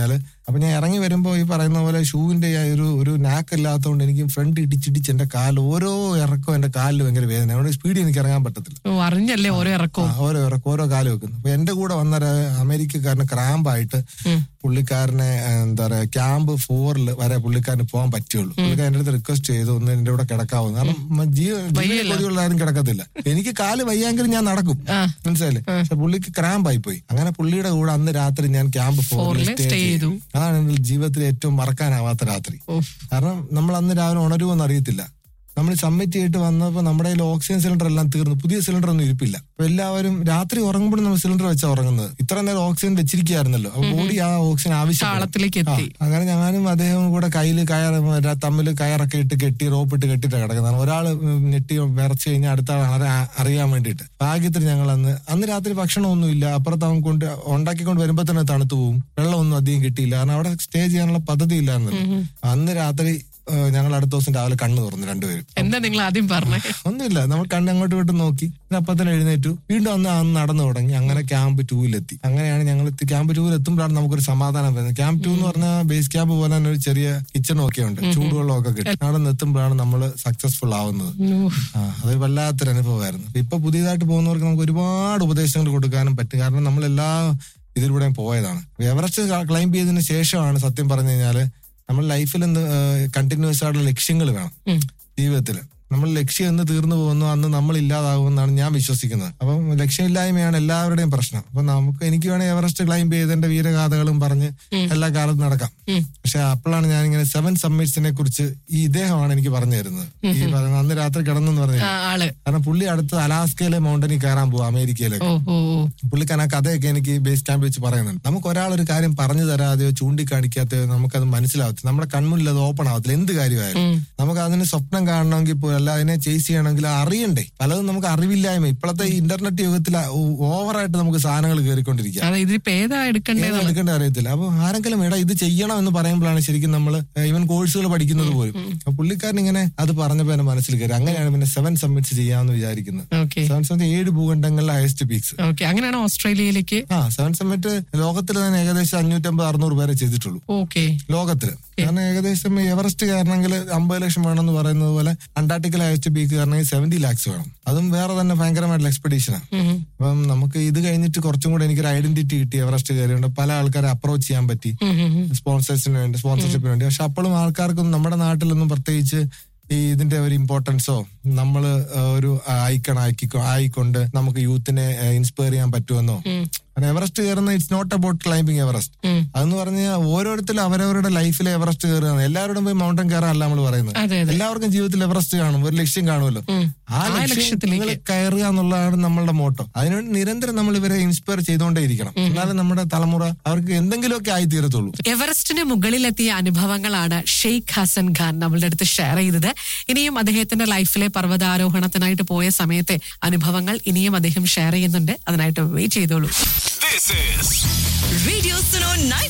അപ്പൊ ഞാൻ ഇറങ്ങി വരുമ്പോ ഈ പറയുന്ന പോലെ ഷൂവിന്റെ ആ ഒരു ഒരു നാക്ക് ഇല്ലാത്തതുകൊണ്ട് എനിക്ക് ഫ്രണ്ട് ഇടിച്ചിടിച്ച് എന്റെ കാല് ഓരോ ഇറക്കവും എന്റെ കാലിൽ ഭയങ്കര വേദന അവിടെ സ്പീഡിൽ എനിക്ക് ഇറങ്ങാൻ പറ്റത്തില്ല ഓ അറിഞ്ഞല്ലേ ഓരോ ആ, ഇറക്കവും ഓരോ ഇറക്കം ഓരോ കാല് വെക്കുന്നു അപ്പൊ എന്റെ കൂടെ വന്ന ഒരു അമേരിക്കക്കാരന് ക്രാമ്പായിട്ട് ഉം. പുള്ളിക്കാരനെ ആ, എന്താ പറയാ ക്യാമ്പ് ഫോറിൽ വരെ പുള്ളിക്കാരന് പോകാൻ പറ്റുള്ളൂ പുള്ളിക്കാരൻ എന്റെ അടുത്ത് റിക്വസ്റ്റ് ചെയ്തു ഒന്ന് എന്റെ കൂടെ കിടക്കാവൂ കാരണം മ- ജീവ ജീവനെ കൊതിയുള്ള ആരും കിടക്കത്തില്ല എനിക്ക് കാല് വയ്യാങ്കിലും ഞാൻ നടക്കും ആ. മനസ്സിലായില്ലേ പക്ഷെ പുള്ളിക്ക് ക്രാമ്പായി പോയി അങ്ങനെ പുള്ളിയുടെ കൂടെ അന്ന് രാത്രി ഞാൻ ക്യാമ്പ് ഫോറിൽ ഫോറില് സ്റ്റേ stay ചെയ്തു ചെയ്തു. അതാണ് എന്റെ ജീവിതത്തിലെ ഏറ്റവും മറക്കാനാവാത്ത രാത്രി ഓ കാരണം നമ്മൾ അന്ന് രാവിലെ ഉണരുമെന്ന് അറിയത്തില്ല നമ്മൾ സബ്മിറ്റ് ചെയ്തിട്ട് വന്നപ്പോൾ നമ്മുടെ കയ്യിൽ ഓക്സിജൻ സിലിണ്ടർ എല്ലാം തീർന്നു പുതിയ സിലിണ്ടർ ഒന്നും ഇരിപ്പില്ല അപ്പൊ എല്ലാവരും രാത്രി ഉറങ്ങുമ്പോഴും നമ്മൾ സിലിണ്ടർ വെച്ചാ ഉറങ്ങുന്നത് ഇത്ര നേരം ഓക്സിജൻ വെച്ചിരിക്കുകയായിരുന്നല്ലോ അപ്പൊ ബോഡി ആ ഓക്സിജൻ ആവശ്യം താളത്തിലേക്ക് എത്തി അങ്ങനെ ഞാനും അദ്ദേഹവും കൂടെ കയ്യിൽ കയർ തമ്മിൽ കയറൊക്കെ ഇട്ട് കെട്ടി റോപ്പ് ഇട്ട് കെട്ടിട്ട് കിടക്കുന്നതാണ് ഒരാൾ ഞെട്ടി വിറച്ച് കഴിഞ്ഞാൽ അടുത്ത ആൾ അറി- അറിയാൻ വേണ്ടിയിട്ട് ഭാഗ്യത്തിന് ഞങ്ങൾ അന്ന് അന്ന് രാത്രി ഭക്ഷണമൊന്നുമില്ല അപ്പുറത്ത് അവൻ കൊണ്ട് ഉണ്ടാക്കിക്കൊണ്ട് വരുമ്പോ തന്നെ തണുത്തു പോകും വെള്ളമൊന്നും അധികം കിട്ടിയില്ല കാരണം അവിടെ സ്റ്റേ ചെയ്യാനുള്ള പദ്ധതി ഇല്ലായിരുന്നല്ലോ അന്ന് രാത്രി ഏഹ്, ഞങ്ങൾ അടുത്ത ദിവസം രാവിലെ കണ്ണു തുറന്നു രണ്ടുപേരും എന്താ നിങ്ങൾ ആദ്യം പറഞ്ഞേ ഒന്നുമില്ല നമ്മൾ കണ്ണ് അങ്ങോട്ട് വിട്ട് നോക്കി പിന്നെ അപ്പൊ തന്നെ എഴുന്നേറ്റു വീണ്ടും അന്ന് അന്ന് നടന്നു തുടങ്ങി അങ്ങനെ ക്യാമ്പ് ടൂവിലെത്തി അങ്ങനെയാണ് ഞങ്ങൾ എത്തി ക്യാമ്പ് ടൂവിൽ എത്തുമ്പോഴാണ് നമുക്കൊരു സമാധാനം വരുന്നത് ക്യാമ്പ് ടു എന്ന് പറഞ്ഞാൽ ബേസ് ക്യാമ്പ് പോലെ തന്നെ ഒരു ചെറിയ കിച്ചണും ഒക്കെ ഉണ്ട് ചൂടുവെള്ളമൊക്കെ കിട്ടും അവിടെ നിന്ന് എത്തുമ്പോഴാണ് നമ്മൾ സക്സസ്ഫുൾ ആവുന്നത് ഓ, ആ അതൊരു വല്ലാത്തൊരു അനുഭവമായിരുന്നു അപ്പൊ ഇപ്പൊ പുതിയതായിട്ട് പോകുന്നവർക്ക് നമുക്ക് ഒരുപാട് ഉപദേശങ്ങൾ കൊടുക്കാനും പറ്റും കാരണം നമ്മൾ എല്ലാ ഇതിലൂടെയും പോയതാണ് എവറസ്റ്റ് ക്ലൈംബ് ചെയ്തതിന് ശേഷമാണ് സത്യം പറഞ്ഞു കഴിഞ്ഞാല് നമ്മൾ ലൈഫിൽ എന്ത് കണ്ടിന്യൂസ് ആയിട്ടുള്ള ലക്ഷ്യങ്ങൾ വേണം ഉം. ജീവിതത്തിൽ നമ്മൾ ലക്ഷ്യം എന്ന് തീർന്നു പോകുന്നു അന്ന് നമ്മൾ ഇല്ലാതാകുമെന്നാണ് ഞാൻ വിശ്വസിക്കുന്നത് അപ്പം ലക്ഷ്യമില്ലായ്മയാണ് എല്ലാവരുടെയും പ്രശ്നം അപ്പൊ നമുക്ക് എനിക്ക് വേണേൽ എവറസ്റ്റ് ക്ലൈംബ് ചെയ്തതിന്റെ വീരഗാഥകളും പറഞ്ഞ് എല്ലാ കാലത്തും നടക്കാം ഉം. പക്ഷെ അപ്പോഴാണ് ഞാൻ ഇങ്ങനെ സെവൻ സമ്മിറ്റ്സിനെ കുറിച്ച് ഈ ഇദ്ദേഹമാണ് എനിക്ക് പറഞ്ഞു തരുന്നത് ഈ പറയുന്ന അന്ന് രാത്രി കിടന്നെന്ന് പറഞ്ഞു ആ, ആള് കാരണം പുള്ളി അടുത്ത് അലാസ്കയിലെ മൗണ്ടനിൽ കയറാൻ പോകും അമേരിക്കയിലേക്ക് ഓ ഓ ഓ പുള്ളിക്കാരൻ ആ കഥയൊക്കെ എനിക്ക് ബേസ് ക്യാമ്പ് വെച്ച് പറയുന്നുണ്ട് നമുക്ക് ഒരാൾ ഒരു കാര്യം പറഞ്ഞു തരാതെയോ ചൂണ്ടിക്കാണിക്കാതെയോ നമുക്കത് മനസ്സിലാവത്തില്ല നമ്മുടെ കൺമുന്നിൽ അത് ഓപ്പൺ ആവത്തില്ല എന്ത് കാര്യമായാലും ഉം. നമുക്ക് അതിന് സ്വപ്നം കാണണമെങ്കിൽ പോലും അല്ല അതിനെ ചേസ് ചെയ്യണമെങ്കിൽ അറിയണ്ടേ പലതും നമുക്ക് അറിവില്ലായ്മ ഇപ്പോഴത്തെ ഈ ഇന്റർനെറ്റ് യുഗത്തിൽ ഓവറായിട്ട് നമുക്ക് സാധനങ്ങൾ കയറിക്കൊണ്ടിരിക്കുക അതെ ഇതിപ്പോ ഏതാ എടുക്കേണ്ടത് ഏതാ എടുക്കേണ്ട അറിയത്തില്ല അപ്പൊ ആരെങ്കിലും എടാ ഇത് ചെയ്യണം എന്ന് പറയുമ്പോഴാണ് ശരിക്കും നമ്മൾ ഇവൻ കോഴ്സുകൾ പഠിക്കുന്നത് പോലും അപ്പൊ പുള്ളിക്കാരൻ ഇങ്ങനെ അത് പറഞ്ഞപ്പോ എന്റെ മനസ്സിൽ കയറി അങ്ങനെയാണ് പിന്നെ സെവൻ സമ്മിറ്റ്സ് ചെയ്യാമെന്ന് വിചാരിക്കുന്നത് ഓക്കെ സെവൻ സമ്മിറ്റ് ഏഴ് ഭൂഖണ്ഡങ്ങളിലെ ഹയസ്റ്റ് പീക്സ് ഓക്കെ അങ്ങനെയാണ് ഓസ്ട്രേലിയയിലേക്ക് ആ സെവൻ സമ്മിറ്റ് ലോകത്തിൽ തന്നെ ഏകദേശം അഞ്ഞൂറ്റമ്പത് അറുന്നൂറ് പേരെ ചെയ്തിട്ടുള്ളൂ ഓക്കെ ലോകത്തില് കാരണം ഏകദേശം എവറസ്റ്റ് കയറണമെങ്കിൽ അമ്പത് ലക്ഷം വേണമെന്ന് പറയുന്നത് പോലെ അന്റാർട്ടിക്കൽ ഹയസ്റ്റ് പീക്ക് കയറണമെങ്കിൽ സെവന്റി ലാക്സ് വേണം അതും വേറെ തന്നെ ഭയങ്കരമായിട്ടുള്ള എക്സ്പെഡീഷനാണ് അപ്പം നമുക്ക് ഇത് കഴിഞ്ഞിട്ട് കുറച്ചും കൂടെ എനിക്കൊരു ഐഡന്റിറ്റി കിട്ടി എവറസ്റ്റ് കയറിയുണ്ട് പല ആൾക്കാരെ അപ്രോച്ച് ചെയ്യാൻ പറ്റി സ്പോൺസേഴ്സിന് വേണ്ടി സ്പോൺസർഷിപ്പിന് വേണ്ടി പക്ഷെ അപ്പോഴും ആൾക്കാർക്കൊന്നും നമ്മുടെ നാട്ടിലൊന്നും പ്രത്യേകിച്ച് ഈ ഇതിന്റെ ഒരു ഇമ്പോർട്ടൻസോ നമ്മൾ ഒരു ഐക്കൺ ആക്കി ആയിക്കൊണ്ട് നമുക്ക് യൂത്തിനെ ഇൻസ്പയർ ചെയ്യാൻ പറ്റുമെന്നോ കാരണം എവറസ്റ്റ് കയറുന്ന it's not about climbing Everest അതെന്ന് പറഞ്ഞാൽ ഓരോരുത്തരും അവരവരുടെ ലൈഫിൽ എവറസ്റ്റ് കയറുകയാണ് എല്ലാവരോടും പോയി മൗണ്ടൻ കയറാനല്ല നമ്മൾ പറയുന്നത് അതെ അതെ എല്ലാവർക്കും ജീവിതത്തിൽ എവറസ്റ്റ് കാണും ഒരു ലക്ഷ്യം കാണുമല്ലോ ഉം. ആ ആ ലക്ഷ്യം ലക്ഷ്യത്തിലേക്ക്. നിങ്ങൾ കയറുക എന്നുള്ളതാണ് നമ്മളുടെ മോട്ടോ അതിനുവേണ്ടി നിരന്തരം നമ്മൾ ഇവരെ ഇൻസ്പയർ ചെയ്തുകൊണ്ടേയിരിക്കണം എന്നാലും നമ്മുടെ തലമുറ അവർക്ക് എന്തെങ്കിലുമൊക്കെ ആയി തീരത്തുള്ളൂ എവറസ്റ്റിന് മുകളിലെത്തിയ അനുഭവങ്ങളാണ് ഷെയ്ഖ് ഹസൻ ഖാൻ നമ്മളുടെ അടുത്ത് ഷെയർ ചെയ്തത് ഇനിയും അദ്ദേഹത്തിന്റെ ലൈഫിലെ പർവ്വതാരോഹണത്തിനായിട്ട് പോയ സമയത്തെ അനുഭവങ്ങൾ ഇനിയും അദ്ദേഹം ഷെയർ ചെയ്യുന്നുണ്ട് അതിനായിട്ട് വെയിറ്റ് ചെയ്തോളൂ This is Radio Suno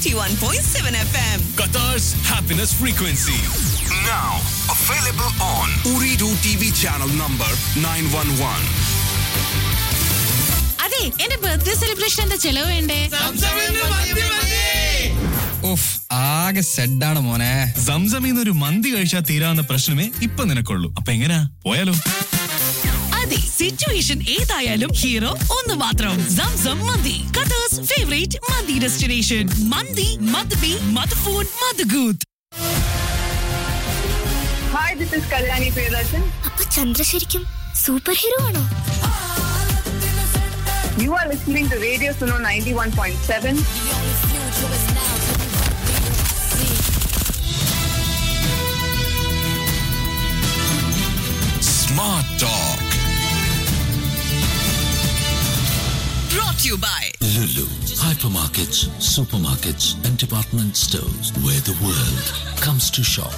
91.7 FM. Qatar's happiness frequency. Now available on Uridu TV channel number 911. അതെ എന്റെ ബർത്ത്ഡേ സെലിബ്രേഷന്റെ ചെലവ് വേണ്ടേ ഉഫ് ആകെ സെഡാണ് മോനെ സംസമിന്ന് ഒരു മന്തി കഴിച്ചാൽ തീരാവുന്ന പ്രശ്നമേ ഇപ്പൊ നിനക്കുള്ളൂ അപ്പൊ എങ്ങനാ പോയാലോ അതെ സിറ്റുവേഷൻ ഏതായാലും ഹീറോ ഒന്ന് മാത്രം സംസം മന്തി ഖത്തർസ് ഫേവറേറ്റ് മന്തി ഡെസ്റ്റിനേഷൻ മന്തി മദ്ബി മദ്ഫൂൺ മദ്ഗൂത്ത് Hi, this is Kalyani Priyadarshan. അപ്പൊ ചന്ദ്ര ശരിക്കും സൂപ്പർ ഹീറോ ആണോ You are listening to Radio Suno 91.7. Smart Talk. brought to you by Lulu. Hypermarkets, supermarkets, and department stores where the world comes to shop.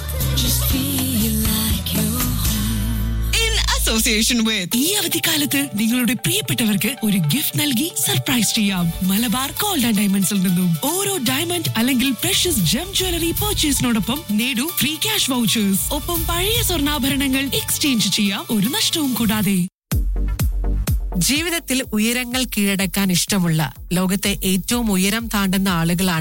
in association with ഈ അവധിക്കാലത്ത് നിങ്ങളുടെ പ്രിയപ്പെട്ടവർക്ക് ഒരു ഗിഫ്റ്റ് നൽകി സർപ്രൈസ് ചെയ്യാം മലബാർ ഗോൾഡ് ആൻഡ് ഡയമണ്ട്സിൽ നിന്നും ഓരോ ഡയമണ്ട് അല്ലെങ്കിൽ പ്രഷ്യസ് ജം ജ്വല്ലറി പർച്ചേസിനോടൊപ്പം നേടൂ ഫ്രീ ക്യാഷ് വൗച്ചേഴ്സ് ഒപ്പം പഴയ സ്വർണ്ണാഭരണങ്ങൾ എക്സ്ചേഞ്ച് ചെയ്യാം ഒരു നഷ്ടവും കൂടാതെ ജീവിതത്തിൽ ഉയരങ്ങൾ കീഴടക്കാൻ ഇഷ്ടമുള്ള ലോകത്തെ ഏറ്റവും ഉയരം താണ്ടുന്ന ആളുകളാണ്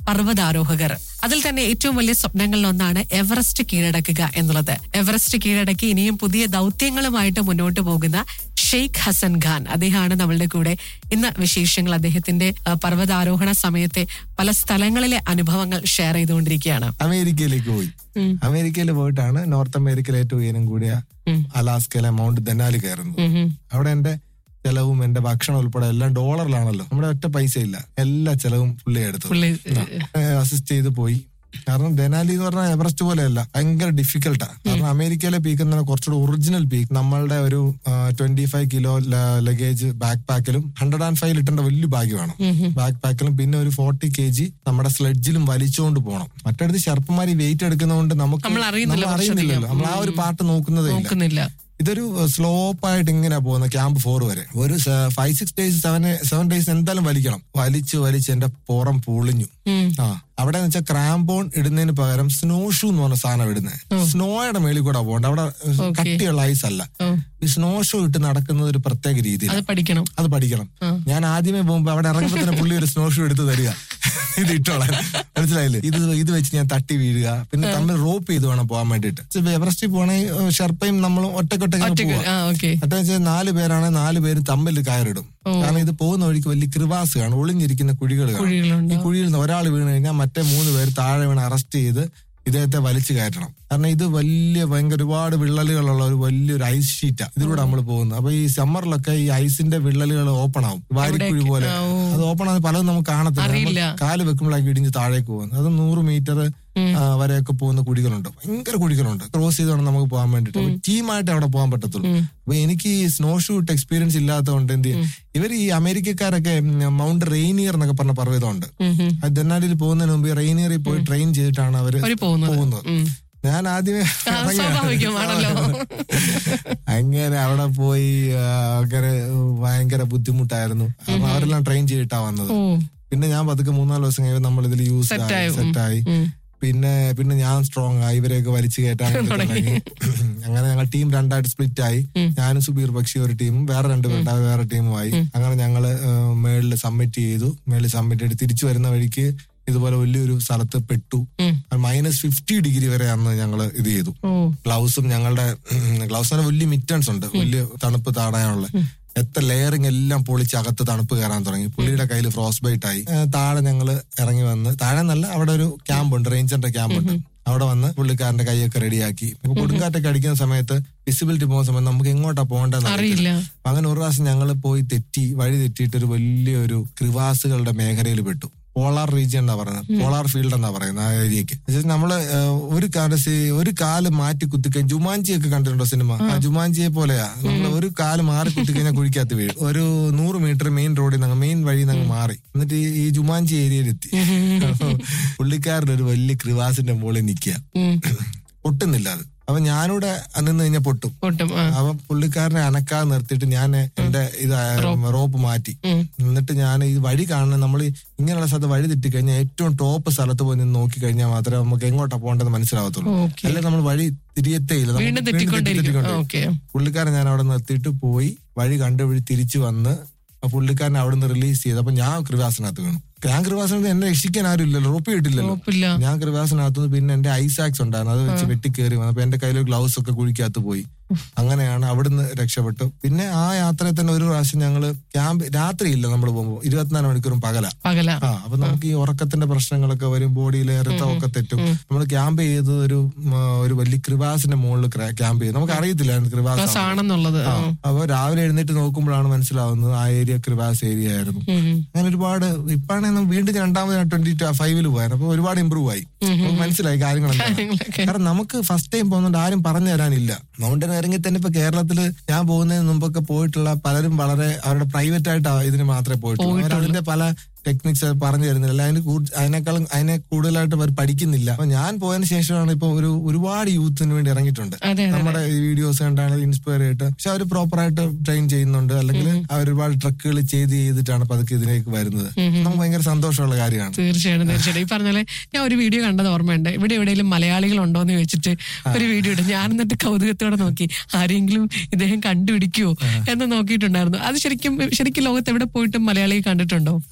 പർവ്വതാരോഹകർ അതിൽ തന്നെ ഏറ്റവും വലിയ സ്വപ്നങ്ങളിലൊന്നാണ് എവറസ്റ്റ് കീഴടക്കുക എന്നുള്ളത് എവറസ്റ്റ് കീഴടക്കി ഇനിയും പുതിയ ദൗത്യങ്ങളുമായിട്ട് മുന്നോട്ട് പോകുന്ന ഷെയ്ഖ് ഹസൻ ഖാൻ അദ്ദേഹമാണ് നമ്മളുടെ കൂടെ ഇന്ന് വിശേഷങ്ങൾ അദ്ദേഹത്തിന്റെ ആ, പർവ്വതാരോഹണ സമയത്തെ പല സ്ഥലങ്ങളിലെ അനുഭവങ്ങൾ ഷെയർ ചെയ്തുകൊണ്ടിരിക്കുകയാണ് അമേരിക്കയിലേക്ക് പോയി അമേരിക്കയിൽ പോയിട്ടാണ് നോർത്ത് അമേരിക്കയിലെ ഏറ്റവും ഉയരം കൂടിയ അലാസ്കയിലെ മൗണ്ട് ദനാലി കയറുന്നത് അവിടെ എന്റെ ചെലവും എന്റെ ഭക്ഷണം ഉൾപ്പെടെ എല്ലാം ഡോളറിലാണല്ലോ നമ്മുടെ ഒറ്റ പൈസ ഇല്ല എല്ലാ ചെലവും പുള്ളി എടുത്തു പുള്ളി അസിസ്റ്റ് ചെയ്ത് പോയി കാരണം ദനാലി എന്ന് പറഞ്ഞാൽ എവറസ്റ്റ് പോലെയല്ല ഭയങ്കര ഡിഫിക്കൽട്ടാ കാരണം അമേരിക്കയിലെ പീക്ക് എന്ന് പറഞ്ഞാൽ കുറച്ചുകൂടെ ഒറിജിനൽ പീക്ക് നമ്മളുടെ ഒരു twenty five kilo luggage back പാക്കിലും ഹൺഡ്രഡ് ആൻഡ് ഫൈവ് ലിറ്ററിന്റെ വലിയ ബാഗ് വേണം ബാക്ക് പാക്കിലും പിന്നെ ഒരു ഫോർട്ടി കെ ജി നമ്മുടെ സ്ലെഡ്ജിലും വലിച്ചുകൊണ്ട് പോകണം മറ്റടുത്ത് ഷെർപ്പന്മാർ ഈ വെയിറ്റ് എടുക്കുന്നതുകൊണ്ട് നമുക്ക് നമ്മൾ അറിയുന്നില്ല നമ്മൾ അറിയുന്നില്ലല്ലോ നമ്മൾ ആ ഒരു പാർട്ട് നോക്കുന്നതേ ഇല്ല നോക്കുന്നില്ല ഇതൊരു സ്ലോപ്പ് ആയിട്ട് ഇങ്ങനെ പോകുന്ന ക്യാമ്പ് ഫോർ വരെ ഒരു five six days seven seven days എന്തായാലും വലിക്കണം വലിച്ച് വലിച്ച് എന്റെ പുറം പൊളിഞ്ഞു ആ അവിടെ എന്ന് വെച്ചാൽ ക്രാംബോൺ ഇടുന്നതിന് പകരം സ്നോ ഷൂ എന്ന് പറഞ്ഞ സാധനം ഇടുന്നത് സ്നോയുടെ മേളിൽ കൂടെ പോകണ്ട അവിടെ കട്ടിയുള്ള ഐസ് അല്ല ഈ സ്നോ ഷൂ ഇട്ട് നടക്കുന്നത് ഒരു പ്രത്യേക രീതിയിൽ അത് പഠിക്കണം അത് പഠിക്കണം ഞാൻ ആദ്യമേ പോകുമ്പോ അവിടെ ഇറങ്ങുമ്പോ തന്നെ പുള്ളി ഒരു സ്നോ ഷൂ എടുത്ത് തരിക ഇത് ഇട്ടോളാൻ മനസ്സിലായില്ലേ ഇത് ഇത് വെച്ച് ഞാൻ തട്ടി വീഴുക പിന്നെ തമ്മിൽ റോപ്പ് ചെയ്ത് വേണം പോകാൻ വേണ്ടിട്ട് എവറസ്റ്റിൽ പോണേ ഷെർപ്പയും നമ്മളും ഒറ്റക്കൊറ്റങ്ങനെ ഒറ്റയ്ക്ക് പോവാ ആ ഓക്കെ മറ്റേ വെച്ചാൽ നാല് പേരാണ് നാല് പേര് തമ്മിൽ കയറിടും കാരണം ഇത് പോകുന്ന വഴിക്ക് വലിയ കൃവാസ് കാണും ഒളിഞ്ഞിരിക്കുന്ന കുഴികൾ കാണും കുഴികളുണ്ട് ഈ കുഴിയിൽ നിന്ന് ഒരാൾ വീണ് കഴിഞ്ഞാൽ മറ്റേ മൂന്ന് പേര് താഴെ വീണ് അറസ്റ്റ് ചെയ്ത് ഇദ്ദേഹത്തെ വലിച്ചു കയറ്റണം കാരണം ഇത് വലിയ ഭയങ്കര ഒരുപാട് വിള്ളലുകളുള്ള ഒരു വലിയൊരു ഐസ് ഷീറ്റാ ഇതിലൂടെ നമ്മൾ പോകുന്നത് അപ്പൊ ഈ സമ്മറിലൊക്കെ ഈ ഐസിന്റെ വിള്ളലുകൾ ഓപ്പൺ ആവും വാരിക്കുഴി പോലെ അത് ഓപ്പൺ ആകുന്ന പലതും നമുക്ക് കാണത്തില്ല അറിയില്ല. നമ്മൾ കാല് വെക്കുമ്പോഴാക്കി ഇടിഞ്ഞ് താഴേക്ക് പോകുന്നത് അത് നൂറ് മീറ്റർ വരെയൊക്കെ പോകുന്ന കുഴികളുണ്ട് ഭയങ്കര കുഴികളുണ്ട് ക്രോസ് ചെയ്ത് വേണം നമുക്ക് പോകാൻ വേണ്ടിട്ട് ടീമായിട്ട് അവിടെ പോകാൻ പറ്റത്തുള്ളൂ അപ്പൊ എനിക്ക് ഈ സ്നോ ഷൂട്ട് എക്സ്പീരിയൻസ് ഇല്ലാത്തതുകൊണ്ട് എന്ത് ചെയ്യും ഇവർ ഈ അമേരിക്കക്കാരൊക്കെ ഉം, മൗണ്ട് റെയിനിയർ എന്നൊക്കെ പറഞ്ഞ പർവ്വതമുണ്ട് അത് ദന്നാലിൽ പോകുന്നതിന് മുമ്പ് റെയിനിയറിൽ പോയി ട്രെയിൻ ചെയ്തിട്ടാണ് അവര് അവര് പോകുന്നത്. പോകുന്നത് ഞാൻ ആദ്യമേ ആ, ഇറങ്ങി- സ്വാഭാവികമാണല്ലോ. അങ്ങനെ അവിടെ പോയി ആ, അങ്ങനെ ഭയങ്കര ബുദ്ധിമുട്ടായിരുന്നു അപ്പൊ അവരെല്ലാം ട്രെയിൻ ചെയ്തിട്ടാ വന്നത് ഓ പിന്നെ ഞാൻ പതുക്കെ മൂന്നാല് ദിവസം കഴിയുമ്പോൾ നമ്മൾ ഇതിൽ യൂസ് Set ആയി. ഉം. സെറ്റായി ഉം. പിന്നെ പിന്നെ ഞാൻ സ്ട്രോങ് ആയി ഇവരെയൊക്കെ വലിച്ചു കയറ്റാൻ വേണ്ടി തുടങ്ങി അങ്ങനെ ഞങ്ങൾ ടീം രണ്ടായിട്ട് സ്പ്ലിറ്റ് ആയി ഞാനും സുബീർ ബക്ഷി ഒരു ടീമും വേറെ രണ്ട് പേരുടെ വേറെ ടീമുമായി അങ്ങനെ ഞങ്ങള് മേളിൽ സബ്മിറ്റ് ചെയ്തു മേളിൽ സബ്മിറ്റ് ചെയ്ത് തിരിച്ചു വരുന്ന വഴിക്ക് ഇതുപോലെ വലിയൊരു സ്ഥലത്ത് പെട്ടു മൈനസ് ഫിഫ്റ്റി ഡിഗ്രി വരെ അന്ന് ഞങ്ങൾ ഇത് ചെയ്തു ഓ ഗ്ലൗസും ഞങ്ങളുടെ ഗ്ലൗസിന് വലിയ മിറ്റൻസ് ഉണ്ട് വലിയ തണുപ്പ് താടാനുള്ള എത്ര ലെയറിങ് എല്ലാം പൊളിച്ച് അകത്ത് തണുപ്പ് കയറാൻ തുടങ്ങി പുള്ളിയുടെ കയ്യിൽ ഫ്രോസ് ബൈറ്റ് ആയി ഏ, താഴെ ഞങ്ങൾ ഇറങ്ങി വന്ന് താഴെ നല്ല അവിടെ ഒരു ക്യാമ്പ് ഉണ്ട് റേഞ്ചറിന്റെ ക്യാമ്പ് ഉണ്ട് അവിടെ വന്ന് പുള്ളിക്കാരന്റെ കൈയൊക്കെ റെഡിയാക്കി ഇപ്പൊ കൊടുങ്കാറ്റൊക്കെ അടിക്കുന്ന സമയത്ത് വിസിബിലിറ്റി പോകുന്ന സമയത്ത് നമുക്ക് എങ്ങോട്ടാ പോകേണ്ടതെന്ന് അറിയില്ല. അപ്പൊ അങ്ങനെ ഒരു പ്രാവശ്യം ഞങ്ങൾ പോയി തെറ്റി വഴി തെറ്റിയിട്ട് ഒരു വലിയൊരു ക്രിവാസുകളുടെ മേഖലയിൽ പെട്ടു പോളാർ റീജിയൻ എന്നാ പറയുന്നത് പോളാർ ഫീൽഡ് എന്നാ പറയുന്നത് ആ ഏരിയക്ക് എന്നുവെച്ചാൽ നമ്മള് ഏഹ്, ഒരു കാല് സി- ഒരു കാല് മാറ്റി കുത്തിക്കഴിഞ്ഞ് ജുമാഞ്ചി ഒക്കെ കണ്ടിട്ടുണ്ടോ സിനിമ ആ ജുമാഞ്ചിയെ പോലെയാ നമ്മൾ ഒരു കാല് മാറി കുത്തിക്കഴിഞ്ഞാൽ കുഴിക്കകത്ത് വീഴും ഒരു നൂറ് മീറ്റർ മെയിൻ റോഡിൽ നിന്ന് മെയിൻ വഴി നിന്ന് മാറി എന്നിട്ട് ഈ- ഈ ജുമാഞ്ചി ഏരിയയിലെത്തി പുള്ളിക്കാരൻ ഒരു വലിയ ക്രിവാസിന്റെ മുകളിൽ നിൽക്കുക പൊട്ടുന്നില്ല അത് അപ്പൊ ഞാനിവിടെ നിന്ന് കഴിഞ്ഞാൽ പൊട്ടും പൊട്ടും ആ അപ്പൊ പുള്ളിക്കാരനെ അനക്കാതെ നിർത്തിയിട്ട് ഞാൻ എന്റെ ഇത് റോപ്പ് മാറ്റി എന്നിട്ട് ഞാൻ ഈ വഴി കാണുന്ന നമ്മൾ ഇങ്ങനെയുള്ള സ്ഥലത്ത് വഴി തെറ്റിക്കഴിഞ്ഞാൽ ഏറ്റവും ടോപ്പ് സ്ഥലത്ത് പോയി നിന്ന് നോക്കി കഴിഞ്ഞാൽ മാത്രമേ നമുക്ക് എങ്ങോട്ടാ പോകേണ്ടത് മനസ്സിലാവത്തുള്ളൂ Okay. അല്ലെങ്കിൽ നമ്മൾ വഴി തിരിയത്തേ ഇല്ല നമുക്ക് വീണ്ടും തെറ്റിക്കൊണ്ടിരിക്കും തെറ്റിക്കൊണ്ടിരിക്കും. ഓക്കെ പുള്ളിക്കാരൻ ഞാൻ അവിടെ നിർത്തിയിട്ട് പോയി വഴി കണ്ടുപിടി തിരിച്ചു വന്ന് ആ പുള്ളിക്കാരനെ അവിടെ നിന്ന് റിലീസ് ചെയ്ത് അപ്പൊ ഞാൻ കൃവാസനകത്ത് വീണു ഞാൻ കൃവാസനത്ത് എന്നെ രക്ഷിക്കാൻ ആരും ഇല്ലല്ലോ റോപ്പ് കിട്ടില്ലല്ലോ ഉറപ്പില്ല ഞാൻ കൃപാസനകത്തുനിന്ന് പിന്നെ എന്റെ ഐസാക്സ് ഉണ്ടായിരുന്നു അത് വെച്ച് വെട്ടി കയറി വന്നപ്പോ എന്റെ കയ്യിൽ ഗ്ലൗസ് ഒക്കെ കുഴിക്കകത്ത് പോയി അങ്ങനെയാണ് അവിടുന്ന് രക്ഷപ്പെട്ടു പിന്നെ ആ യാത്രയിൽ തന്നെ ഒരു പ്രാവശ്യം ഞങ്ങള് ക്യാമ്പ് രാത്രിയില്ല നമ്മൾ പോകുമ്പോൾ ഇരുപത്തിനാല് മണിക്കൂറും പകല പകല ആ അപ്പൊ നമുക്ക് ഈ ഉറക്കത്തിന്റെ പ്രശ്നങ്ങളൊക്കെ വരും ബോഡിയിൽ രക്തമൊക്കെ തെറ്റും നമ്മൾ ക്യാമ്പ് ചെയ്തത് ഒരു ഉം, ഒരു വലിയ കൃപാസിന്റെ മുകളിൽ ക്യാമ്പ് ചെയ്തു നമുക്ക് അറിയത്തില്ല കൃപാസ് ബസ് ആണെന്നുള്ളത് ആ, അപ്പൊ രാവിലെ എഴുന്നേറ്റ് നോക്കുമ്പോഴാണ് മനസ്സിലാവുന്നത് ആ ഏരിയ കൃപാസ് ഏരിയ ആയിരുന്നു അങ്ങനെ ഒരുപാട് ഇപ്പാണ് നമ്മൾ വീണ്ടും രണ്ടാമത് ട്വന്റി ഫൈവില് പോയത് അപ്പൊ ഒരുപാട് ഇമ്പ്രൂവ് ആയി നമുക്ക് മനസ്സിലായി കാര്യങ്ങൾ കാര്യങ്ങളൊക്കെ. കാരണം നമുക്ക് ഫസ്റ്റ് ടൈം പോകുന്നതുകൊണ്ട് ആരും പറഞ്ഞു തരാനില്ല മൗണ്ടൻ ഇറങ്ങി തന്നെ ഇപ്പൊ കേരളത്തില് ഞാൻ പോകുന്നതിന് മുമ്പൊക്കെ പോയിട്ടുള്ള പലരും വളരെ അവരുടെ പ്രൈവറ്റ് ആയിട്ട് ഇതിന് മാത്രമേ പോയിട്ടുള്ളൂ അവർ അതിന്റെ പല ടെക്നിക്സ് പറഞ്ഞു തരുന്നില്ല അതിന് കൂടു- അതിനേക്കാളും അതിനെ കൂടുതലായിട്ട് അവർ പഠിക്കുന്നില്ല അപ്പൊ ഞാൻ പോയതിനു ശേഷമാണ് ഇപ്പൊ ഒരു ഒരുപാട് യൂത്തിന് വേണ്ടി ഇറങ്ങിയിട്ടുണ്ട് അതെ, അതെ, നമ്മുടെ ഈ വീഡിയോസ് കണ്ടാണ് ഇൻസ്പയർ ചെയ്തിട്ട് പക്ഷെ അവർ പ്രോപ്പർ ആയിട്ട് ട്രെയിൻ ചെയ്യുന്നുണ്ട് അല്ലെങ്കിൽ അവർ ഒരുപാട് ട്രക്കുകൾ ചെയ്ത് ചെയ്തിട്ടാണ് പതുക്കെ ഇതിലേക്ക് വരുന്നത് നമുക്ക് ഭയങ്കര സന്തോഷമുള്ള കാര്യമാണ് തീർച്ചയായിട്ടും തീർച്ചയായിട്ടും ഈ പറഞ്ഞ പോലെ ഞാൻ ഒരു വീഡിയോ കണ്ടത് ഓർമ്മയുണ്ട് ഇവിടെ എവിടെയെങ്കിലും മലയാളികൾ ഉണ്ടോ എന്ന് ചോദിച്ചിട്ട് ഒരു വീഡിയോ ഇട്ട് ഞാൻ എന്നിട്ട് കൗതുകത്തോടെ നോക്കി ആരെങ്കിലും ഇദ്ദേഹം കണ്ടുപിടിക്കുവോ എന്ന് നോക്കിയിട്ടുണ്ടായിരുന്നു അത് ശരിക്കും ശരിക്കും ലോകത്ത് എവിടെ പോയിട്ടും മലയാളിയെ കണ്ടിട്ടുണ്ടോ അത് അലാസ്ക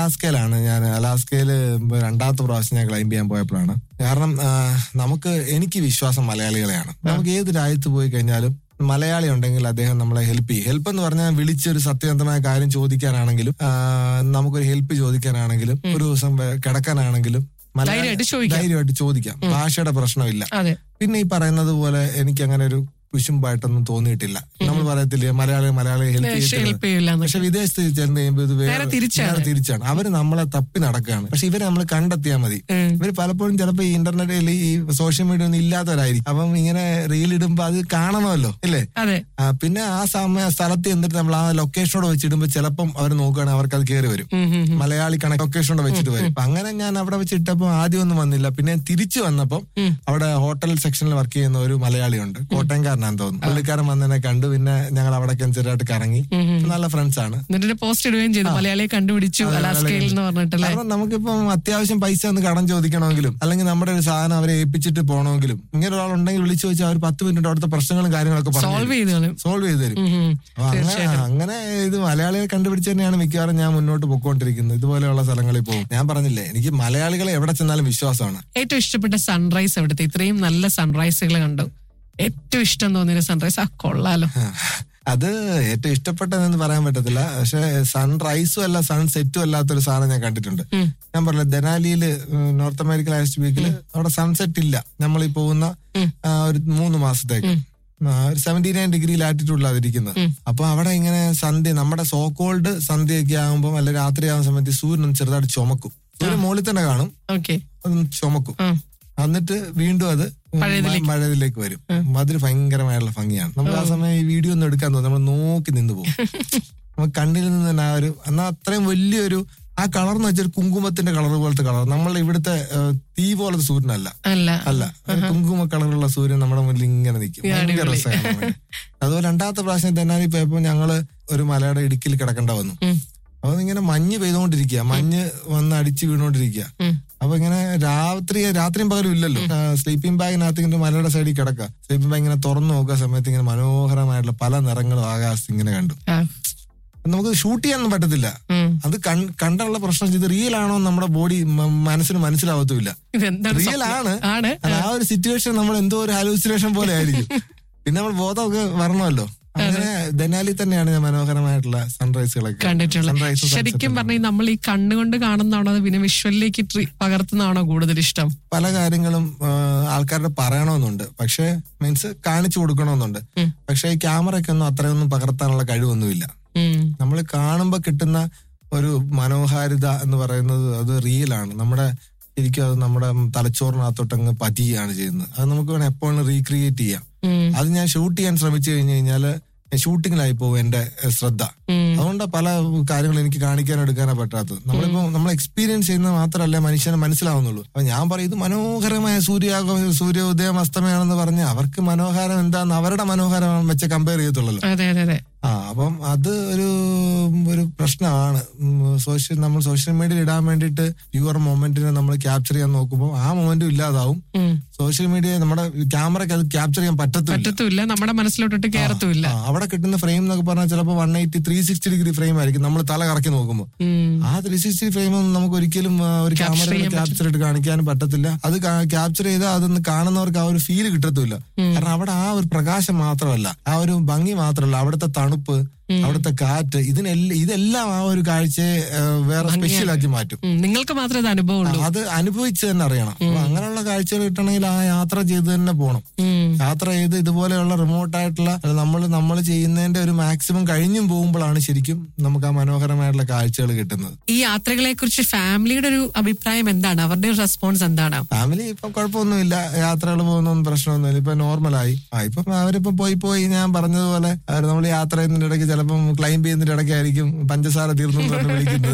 അലാസ്കയിലാണ് ഞാൻ അലാസ്കയിൽ രണ്ടാമത്തെ പ്രാവശ്യം ഞാൻ ക്ലൈംബ് ചെയ്യാൻ പോയപ്പോഴാണ് കാരണം ആ, നമുക്ക് എനിക്ക് വിശ്വാസം മലയാളികളെയാണ് നമുക്ക് ഏത് രാജ്യത്ത് പോയി കഴിഞ്ഞാലും മലയാളി ഉണ്ടെങ്കിൽ അദ്ദേഹം നമ്മളെ ഹെൽപ്പ് ചെയ്യും ഹെൽപ്പ് എന്ന് പറഞ്ഞാൽ വിളിച്ചൊരു സത്യസന്ധമായ കാര്യം ചോദിക്കാനാണെങ്കിലും ആ, നമുക്കൊരു ഹെൽപ്പ് ചോദിക്കാനാണെങ്കിലും ഒരു ദിവസം വേ- കിടക്കാനാണെങ്കിലും മലയാളി- ധൈര്യമായിട്ട് ചോദിക്കാം. ധൈര്യമായിട്ട് ചോദിക്കാം ഭാഷയുടെ പ്രശ്നമില്ല അതെ പിന്നെ ഈ പറയുന്നത് പോലെ എനിക്ക് അങ്ങനെ ഒരു കുശുമ്പായിട്ടൊന്നും തോന്നിയിട്ടില്ല നമ്മൾ പറയത്തില്ലേ മലയാളി മലയാളി ഹെൽപ്പ് ഹെൽപ്പ് ചെയ്യില്ല പക്ഷെ വിദേശത്ത് ചെന്ന് കഴിയുമ്പോൾ ഇത് വേറെ- നേരെ തിരിച്ചാണ്. നേരെ തിരിച്ചാണ് അവര് നമ്മളെ തപ്പി നടക്കുകയാണ് പക്ഷെ ഇവരെ നമ്മൾ കണ്ടെത്തിയാൽ മതി ഉം. ഇവര് പലപ്പോഴും ചിലപ്പോ ഈ ഇന്റർനെറ്റിൽ ഈ സോഷ്യൽ മീഡിയ ഒന്നും ഇല്ലാത്തവരായിരിക്കും അപ്പം ഇങ്ങനെ റീൽ ഇടുമ്പോ അത് കാണണമല്ലോ ഇല്ലേ അതെ ആ, പിന്നെ ആ സമയ സ്ഥലത്ത് എന്നിട്ട് നമ്മൾ ആ ലൊക്കേഷനോട് വെച്ചിടുമ്പോ ചിലപ്പം അവർ നോക്കുകയാണെങ്കിൽ അവർക്ക് അത് കയറി വരും ഉം, ഉം, ഉം. മലയാളി കണക്ക് ലൊക്കേഷനോട് വെച്ചിട്ട് വരും അപ്പൊ അങ്ങനെ ഞാൻ അവിടെ വെച്ചിട്ടപ്പോ ആദ്യം ഒന്നും വന്നില്ല പിന്നെ തിരിച്ചു വന്നപ്പോ അവിടെ ഹോട്ടൽ സെക്ഷനിൽ വർക്ക് ചെയ്യുന്ന ഒരു മലയാളിയുണ്ട് കോട്ടയംകാരനാന്ന് തോന്നുന്നു പുള്ളിക്കാരൻ വന്നതിനെ കണ്ടു പിന്നെ ഞങ്ങൾ അവിടെ ചെറുതായിട്ട് കറങ്ങി നല്ല ഫ്രണ്ട്സ് ആണ് എന്നിട്ട് പോസ്റ്റ് ഇടുകയും ചെയ്തു മലയാളിയെ കണ്ടുപിടിച്ചു അതെ, അലാസ്കയിൽ എന്ന് പറഞ്ഞിട്ടല്ലേ കാരണം നമുക്കിപ്പം അത്യാവശ്യം പൈസ ഒന്ന് കടം ചോദിക്കണമെങ്കിലും അല്ലെങ്കിൽ നമ്മുടെ ഒരു സാധനം അവരെ ഏൽപ്പിച്ചിട്ട് പോകണമെങ്കിലും ഇങ്ങനെ ഒരാളുണ്ടെങ്കിൽ വിളിച്ചു ചോദിച്ചാൽ അവർ പത്ത് മിനിറ്റ് അവിടുത്തെ പ്രശ്നങ്ങളും കാര്യങ്ങളൊക്കെ സോൾവ് ചെയ്തോളും സോൾവ് ചെയ്ത് തരും ഉം, ഉം. അപ്പൊ അങ്ങനെ അങ്ങനെ ഇത് മലയാളികളെ കണ്ടുപിടിച്ച് തന്നെയാണ് മിക്കവാറും ഞാൻ മുന്നോട്ട് പൊക്കോണ്ടിരിക്കുന്നത് ഇതുപോലെയുള്ള സ്ഥലങ്ങളിൽ പോകും ഞാൻ പറഞ്ഞില്ലേ എനിക്ക് മലയാളികളെ എവിടെ ചെന്നാലും വിശ്വാസമാണ് ഏറ്റവും ഇഷ്ടപ്പെട്ട സൺറൈസ് എവിടുത്തെ ഇത്രയും നല്ല സൺറൈസുകൾ കണ്ടു ഏറ്റവും ഇഷ്ടം തോന്നിയ സൺറൈസ് ആ കൊള്ളാലോ അത് ഏറ്റവും ഇഷ്ടപ്പെട്ടതെന്ന് പറയാൻ പറ്റത്തില്ല പക്ഷെ സൺറൈസും അല്ല സൺസെറ്റും അല്ലാത്തൊരു സാധനം ഞാൻ കണ്ടിട്ടുണ്ട് ഞാൻ പറഞ്ഞ ദനാലിയില് നോർത്ത് അമേരിക്കൻ ലാസ്റ്റ് വീക്കില് അവിടെ സൺസെറ്റ് ഇല്ല നമ്മൾ ഈ പോകുന്ന ആ, ഒരു മൂന്ന് മാസത്തേക്ക് ആ, ഒരു സെവന്റി നയൻ ഡിഗ്രി ലാറ്റിറ്റ്യൂഡിലാണ് ഇരിക്കുന്നത് അപ്പൊ അവിടെ ഇങ്ങനെ സന്ധ്യ നമ്മുടെ സോക്കോൾഡ് സന്ധ്യയൊക്കെ ആകുമ്പോൾ അല്ല രാത്രി ആകുന്ന സമയത്ത് ഈ സൂര്യൻ ഒന്ന് ചെറുതായിട്ട് ചുമക്കും സൂര്യൻ മുകളിൽ തന്നെ കാണും ഓക്കെ അതൊന്ന് ചുമക്കും എന്നിട്ട് വീണ്ടും അത് പഴയതിലേക്ക്. മഴയിലേക്ക് വരും അതൊരു ഭയങ്കരമായിട്ടുള്ള ഭംഗിയാണ് നമുക്ക് ആ സമയം ഈ വീഡിയോ ഒന്നും എടുക്കാൻ തോന്നും നമ്മൾ നോക്കി നിന്ന് പോകും നമുക്ക് കണ്ണിൽ നിന്ന് തന്നെ ആ ഒരു എന്നാൽ അത്രയും വലിയൊരു ആ കളർ എന്ന് വെച്ചാൽ കുങ്കുമത്തിന്റെ കളർ പോലത്തെ കളർ നമ്മളെ ഇവിടുത്തെ ഏഹ്, തീ പോലത്തെ സൂര്യനല്ല അല്ല അല്ല ഒരു കുങ്കുമ കളറുള്ള സൂര്യൻ നമ്മുടെ മുന്നിൽ ഇങ്ങനെ നിൽക്കും ഈ ഭയങ്കര അടിപൊളി. രസമാണ് അതുപോലെ രണ്ടാമത്തെ പ്രാവശ്യം തെന്നാലി പോയപ്പോ ഞങ്ങള് ഒരു മലയുടെ ഇടുക്കിൽ കിടക്കേണ്ട വന്നു അപ്പൊ ഇങ്ങനെ മഞ്ഞ് പെയ്തുകൊണ്ടിരിക്കുക മഞ്ഞ് വന്ന് അടിച്ച് വീണുകൊണ്ടിരിക്കുക അപ്പൊ ഇങ്ങനെ രാത്രി രാത്രിയും പകലും ഇല്ലല്ലോ സ്ലീപ്പിംഗ് ബാഗിനകത്ത് ഇങ്ങനെ മലയുടെ സൈഡിൽ കിടക്കുക സ്ലീപ്പിംഗ് ബാഗ് ഇങ്ങനെ തുറന്നു നോക്കുന്ന സമയത്ത് ഇങ്ങനെ മനോഹരമായിട്ടുള്ള പല നിറങ്ങളും ആകാശത്ത് ഇങ്ങനെ കണ്ടു ആ, നമുക്ക് ഷൂട്ട് ചെയ്യാനൊന്നും പറ്റത്തില്ല ഉം. അത് കൺ- കണ്ടുള്ള പ്രശ്നം ഇത് റിയൽ ആണോ എന്ന് നമ്മുടെ ബോഡി മനസ്സിന് മനസ്സിലാവത്തുമില്ല ഇതെന്താണ് റിയൽ സ്വപ്നം? ആണ് ആണ് അത് ആ ഒരു സിറ്റുവേഷൻ നമ്മൾ എന്തോ ഒരു ഹാലൂസിനേഷൻ പോലെ ആയിരിക്കും പിന്നെ നമ്മൾ ബോധമൊക്കെ വരണമല്ലോ അങ്ങനെ ദനാലി തന്നെയാണ് ഞാൻ മനോഹരമായിട്ടുള്ള സൺറൈസുകളൊക്കെ കണ്ടിട്ടുള്ളത് സൺറൈസും ശരിക്കും പറഞ്ഞാൽ നമ്മൾ ഈ കണ്ണുകൊണ്ട് കാണുന്നതാണോ അതോ പിന്നെ വിഷ്വലിലേക്ക് ട്രി- പകർത്തുന്നതാണോ കൂടുതൽ ഇഷ്ടം പല കാര്യങ്ങളും ആ, ആൾക്കാരുടെ പറയണമെന്നുണ്ട് പക്ഷെ മീൻസ് കാണിച്ചു കൊടുക്കണമെന്നുണ്ട് പക്ഷെ ഈ ക്യാമറയ്ക്ക് ഒന്നും അത്രയൊന്നും പകർത്താനുള്ള കഴിവൊന്നുമില്ല ഉം. നമ്മൾ കാണുമ്പോൾ കിട്ടുന്ന ഒരു മനോഹാരിത എന്ന് പറയുന്നത് അത് റിയലാണ് നമ്മുടെ ശരിക്കും അത് നമ്മുടെ തലച്ചോറിനകത്തോട്ടങ്ങ് പതിയാണ് ചെയ്യുന്നത് അത് നമുക്ക് വേണം എപ്പോഴും റീക്രിയേറ്റ് ചെയ്യാം ഉം. അത് ഞാൻ ഷൂട്ട് ചെയ്യാൻ ശ്രമിച്ചു കഴിഞ്ഞു കഴിഞ്ഞാല് ഷൂട്ടിങ്ങിലായി പോകും എന്റെ എഹ്, ശ്രദ്ധ ഉം. അതുകൊണ്ട് പല കാര്യങ്ങളും എനിക്ക് കാണിക്കാനോ എടുക്കാനോ പറ്റാത്തത് നമ്മളിപ്പോ നമ്മൾ എക്സ്പീരിയൻസ് ചെയ്യുന്നത് മാത്രമല്ല മനുഷ്യന് മനസ്സിലാവുന്നുള്ളൂ അപ്പൊ ഞാൻ പറയും ഇത് മനോഹരമായ സൂര്യാഗ സൂര്യോദയം അസ്തമയാണെന്ന് പറഞ്ഞ് അവർക്ക് മനോഹരം എന്താന്ന് അവരുടെ മനോഹരം വെച്ച് കമ്പയർ ചെയ്യത്തുള്ളൂ അതെ അതെ അതെ ആ അപ്പം അത് ഒരു ഒരു പ്രശ്നമാണ് സോഷ്യൽ നമ്മൾ സോഷ്യൽ മീഡിയയിൽ ഇടാൻ വേണ്ടിയിട്ട് യുവർ മൊമെന്റിനെ നമ്മൾ ക്യാപ്ചർ ചെയ്യാൻ നോക്കുമ്പോൾ ആ മൊമെന്റും ഇല്ലാതാവും ഉം. സോഷ്യൽ മീഡിയ നമ്മുടെ ക്യാമറയ്ക്ക് അത് ക്യാപ്ചർ ചെയ്യാൻ പറ്റത്തില്ല പറ്റത്തുമില്ല നമ്മുടെ മനസ്സിലോട്ടിട്ട് കയറത്തുമില്ല ആ, അവിടെ കിട്ടുന്ന ഫ്രെയിം എന്നൊക്കെ പറഞ്ഞാൽ ചിലപ്പോൾ one eighty three sixty degree frame ആയിരിക്കും നമ്മൾ തല കറക്കി നോക്കുമ്പോൾ ഉം. ആ ത്രീ സിക്സ്റ്റി ഫ്രെയിം ഒന്നും നമുക്ക് ഒരിക്കലും ആ, ഒരു Capture ക്യാമറ ചെയ്യാൻ ക്യാപ്ചർ ചെയ്ത് കാണിക്കാനും പറ്റത്തില്ല അത് ക്യാപ്ചർ ചെയ്താൽ അതൊന്ന് കാണുന്നവർക്ക് ആ ഒരു ഫീല് കിട്ടത്തില്ല കാരണം അവിടെ ആ ഒരു പ്രകാശം മാത്രമല്ല ആ ഒരു ഭംഗി മാത്രമല്ല അവിടുത്തെ തണുപ്പ് അവിടുത്തെ കാറ്റ് ഇതിനെല്ലാം ഇതെല്ലാം ആ ഒരു കാഴ്ചയെ ആ, വേറെ സ്പെഷ്യൽ ആക്കി മാറ്റും ഉം. നിങ്ങൾക്ക് മാത്രമേ ഇത് അനുഭവം ഉള്ളൂ അത് അനുഭവിച്ച് തന്നെ അറിയണം അപ്പൊ അങ്ങനെയുള്ള കാഴ്ചകൾ കിട്ടണമെങ്കിൽ ആ യാത്ര ചെയ്ത് തന്നെ പോകണം ഉം. യാത്ര ചെയ്ത് ഇതുപോലെയുള്ള റിമോട്ട് ആയിട്ടുള്ള നമ്മൾ നമ്മൾ ചെയ്യുന്നതിന്റെ ഒരു മാക്സിമം കഴിഞ്ഞും പോകുമ്പോഴാണ് ശരിക്കും നമുക്ക് ആ മനോഹരമായിട്ടുള്ള കാഴ്ചകൾ കിട്ടുന്നത് ഈ യാത്രകളെ കുറിച്ച് ഫാമിലിയുടെ ഒരു അഭിപ്രായം എന്താണ് അവരുടെ ഒരു റെസ്പോൺസ് എന്താണ് ഫാമിലി ഇപ്പൊ കുഴപ്പമൊന്നുമില്ല യാത്രകൾ പോകുന്നൊന്നും പ്രശ്നമൊന്നുമില്ല ഇപ്പൊ നോർമലായി ആ ഇപ്പം അവരിപ്പോ പോയി പോയി ഞാൻ പറഞ്ഞതുപോലെ അവർ നമ്മൾ യാത്ര ചെയ്യുന്നതിന്റെ ഇടയ്ക്ക് ചിലപ്പം ക്ലൈംബ് ചെയ്യുന്നതിന്റെ ഇടയ്ക്കായിരിക്കും പഞ്ചസാര തീർന്നു എന്ന് പറഞ്ഞ് വിളിക്കുന്നത്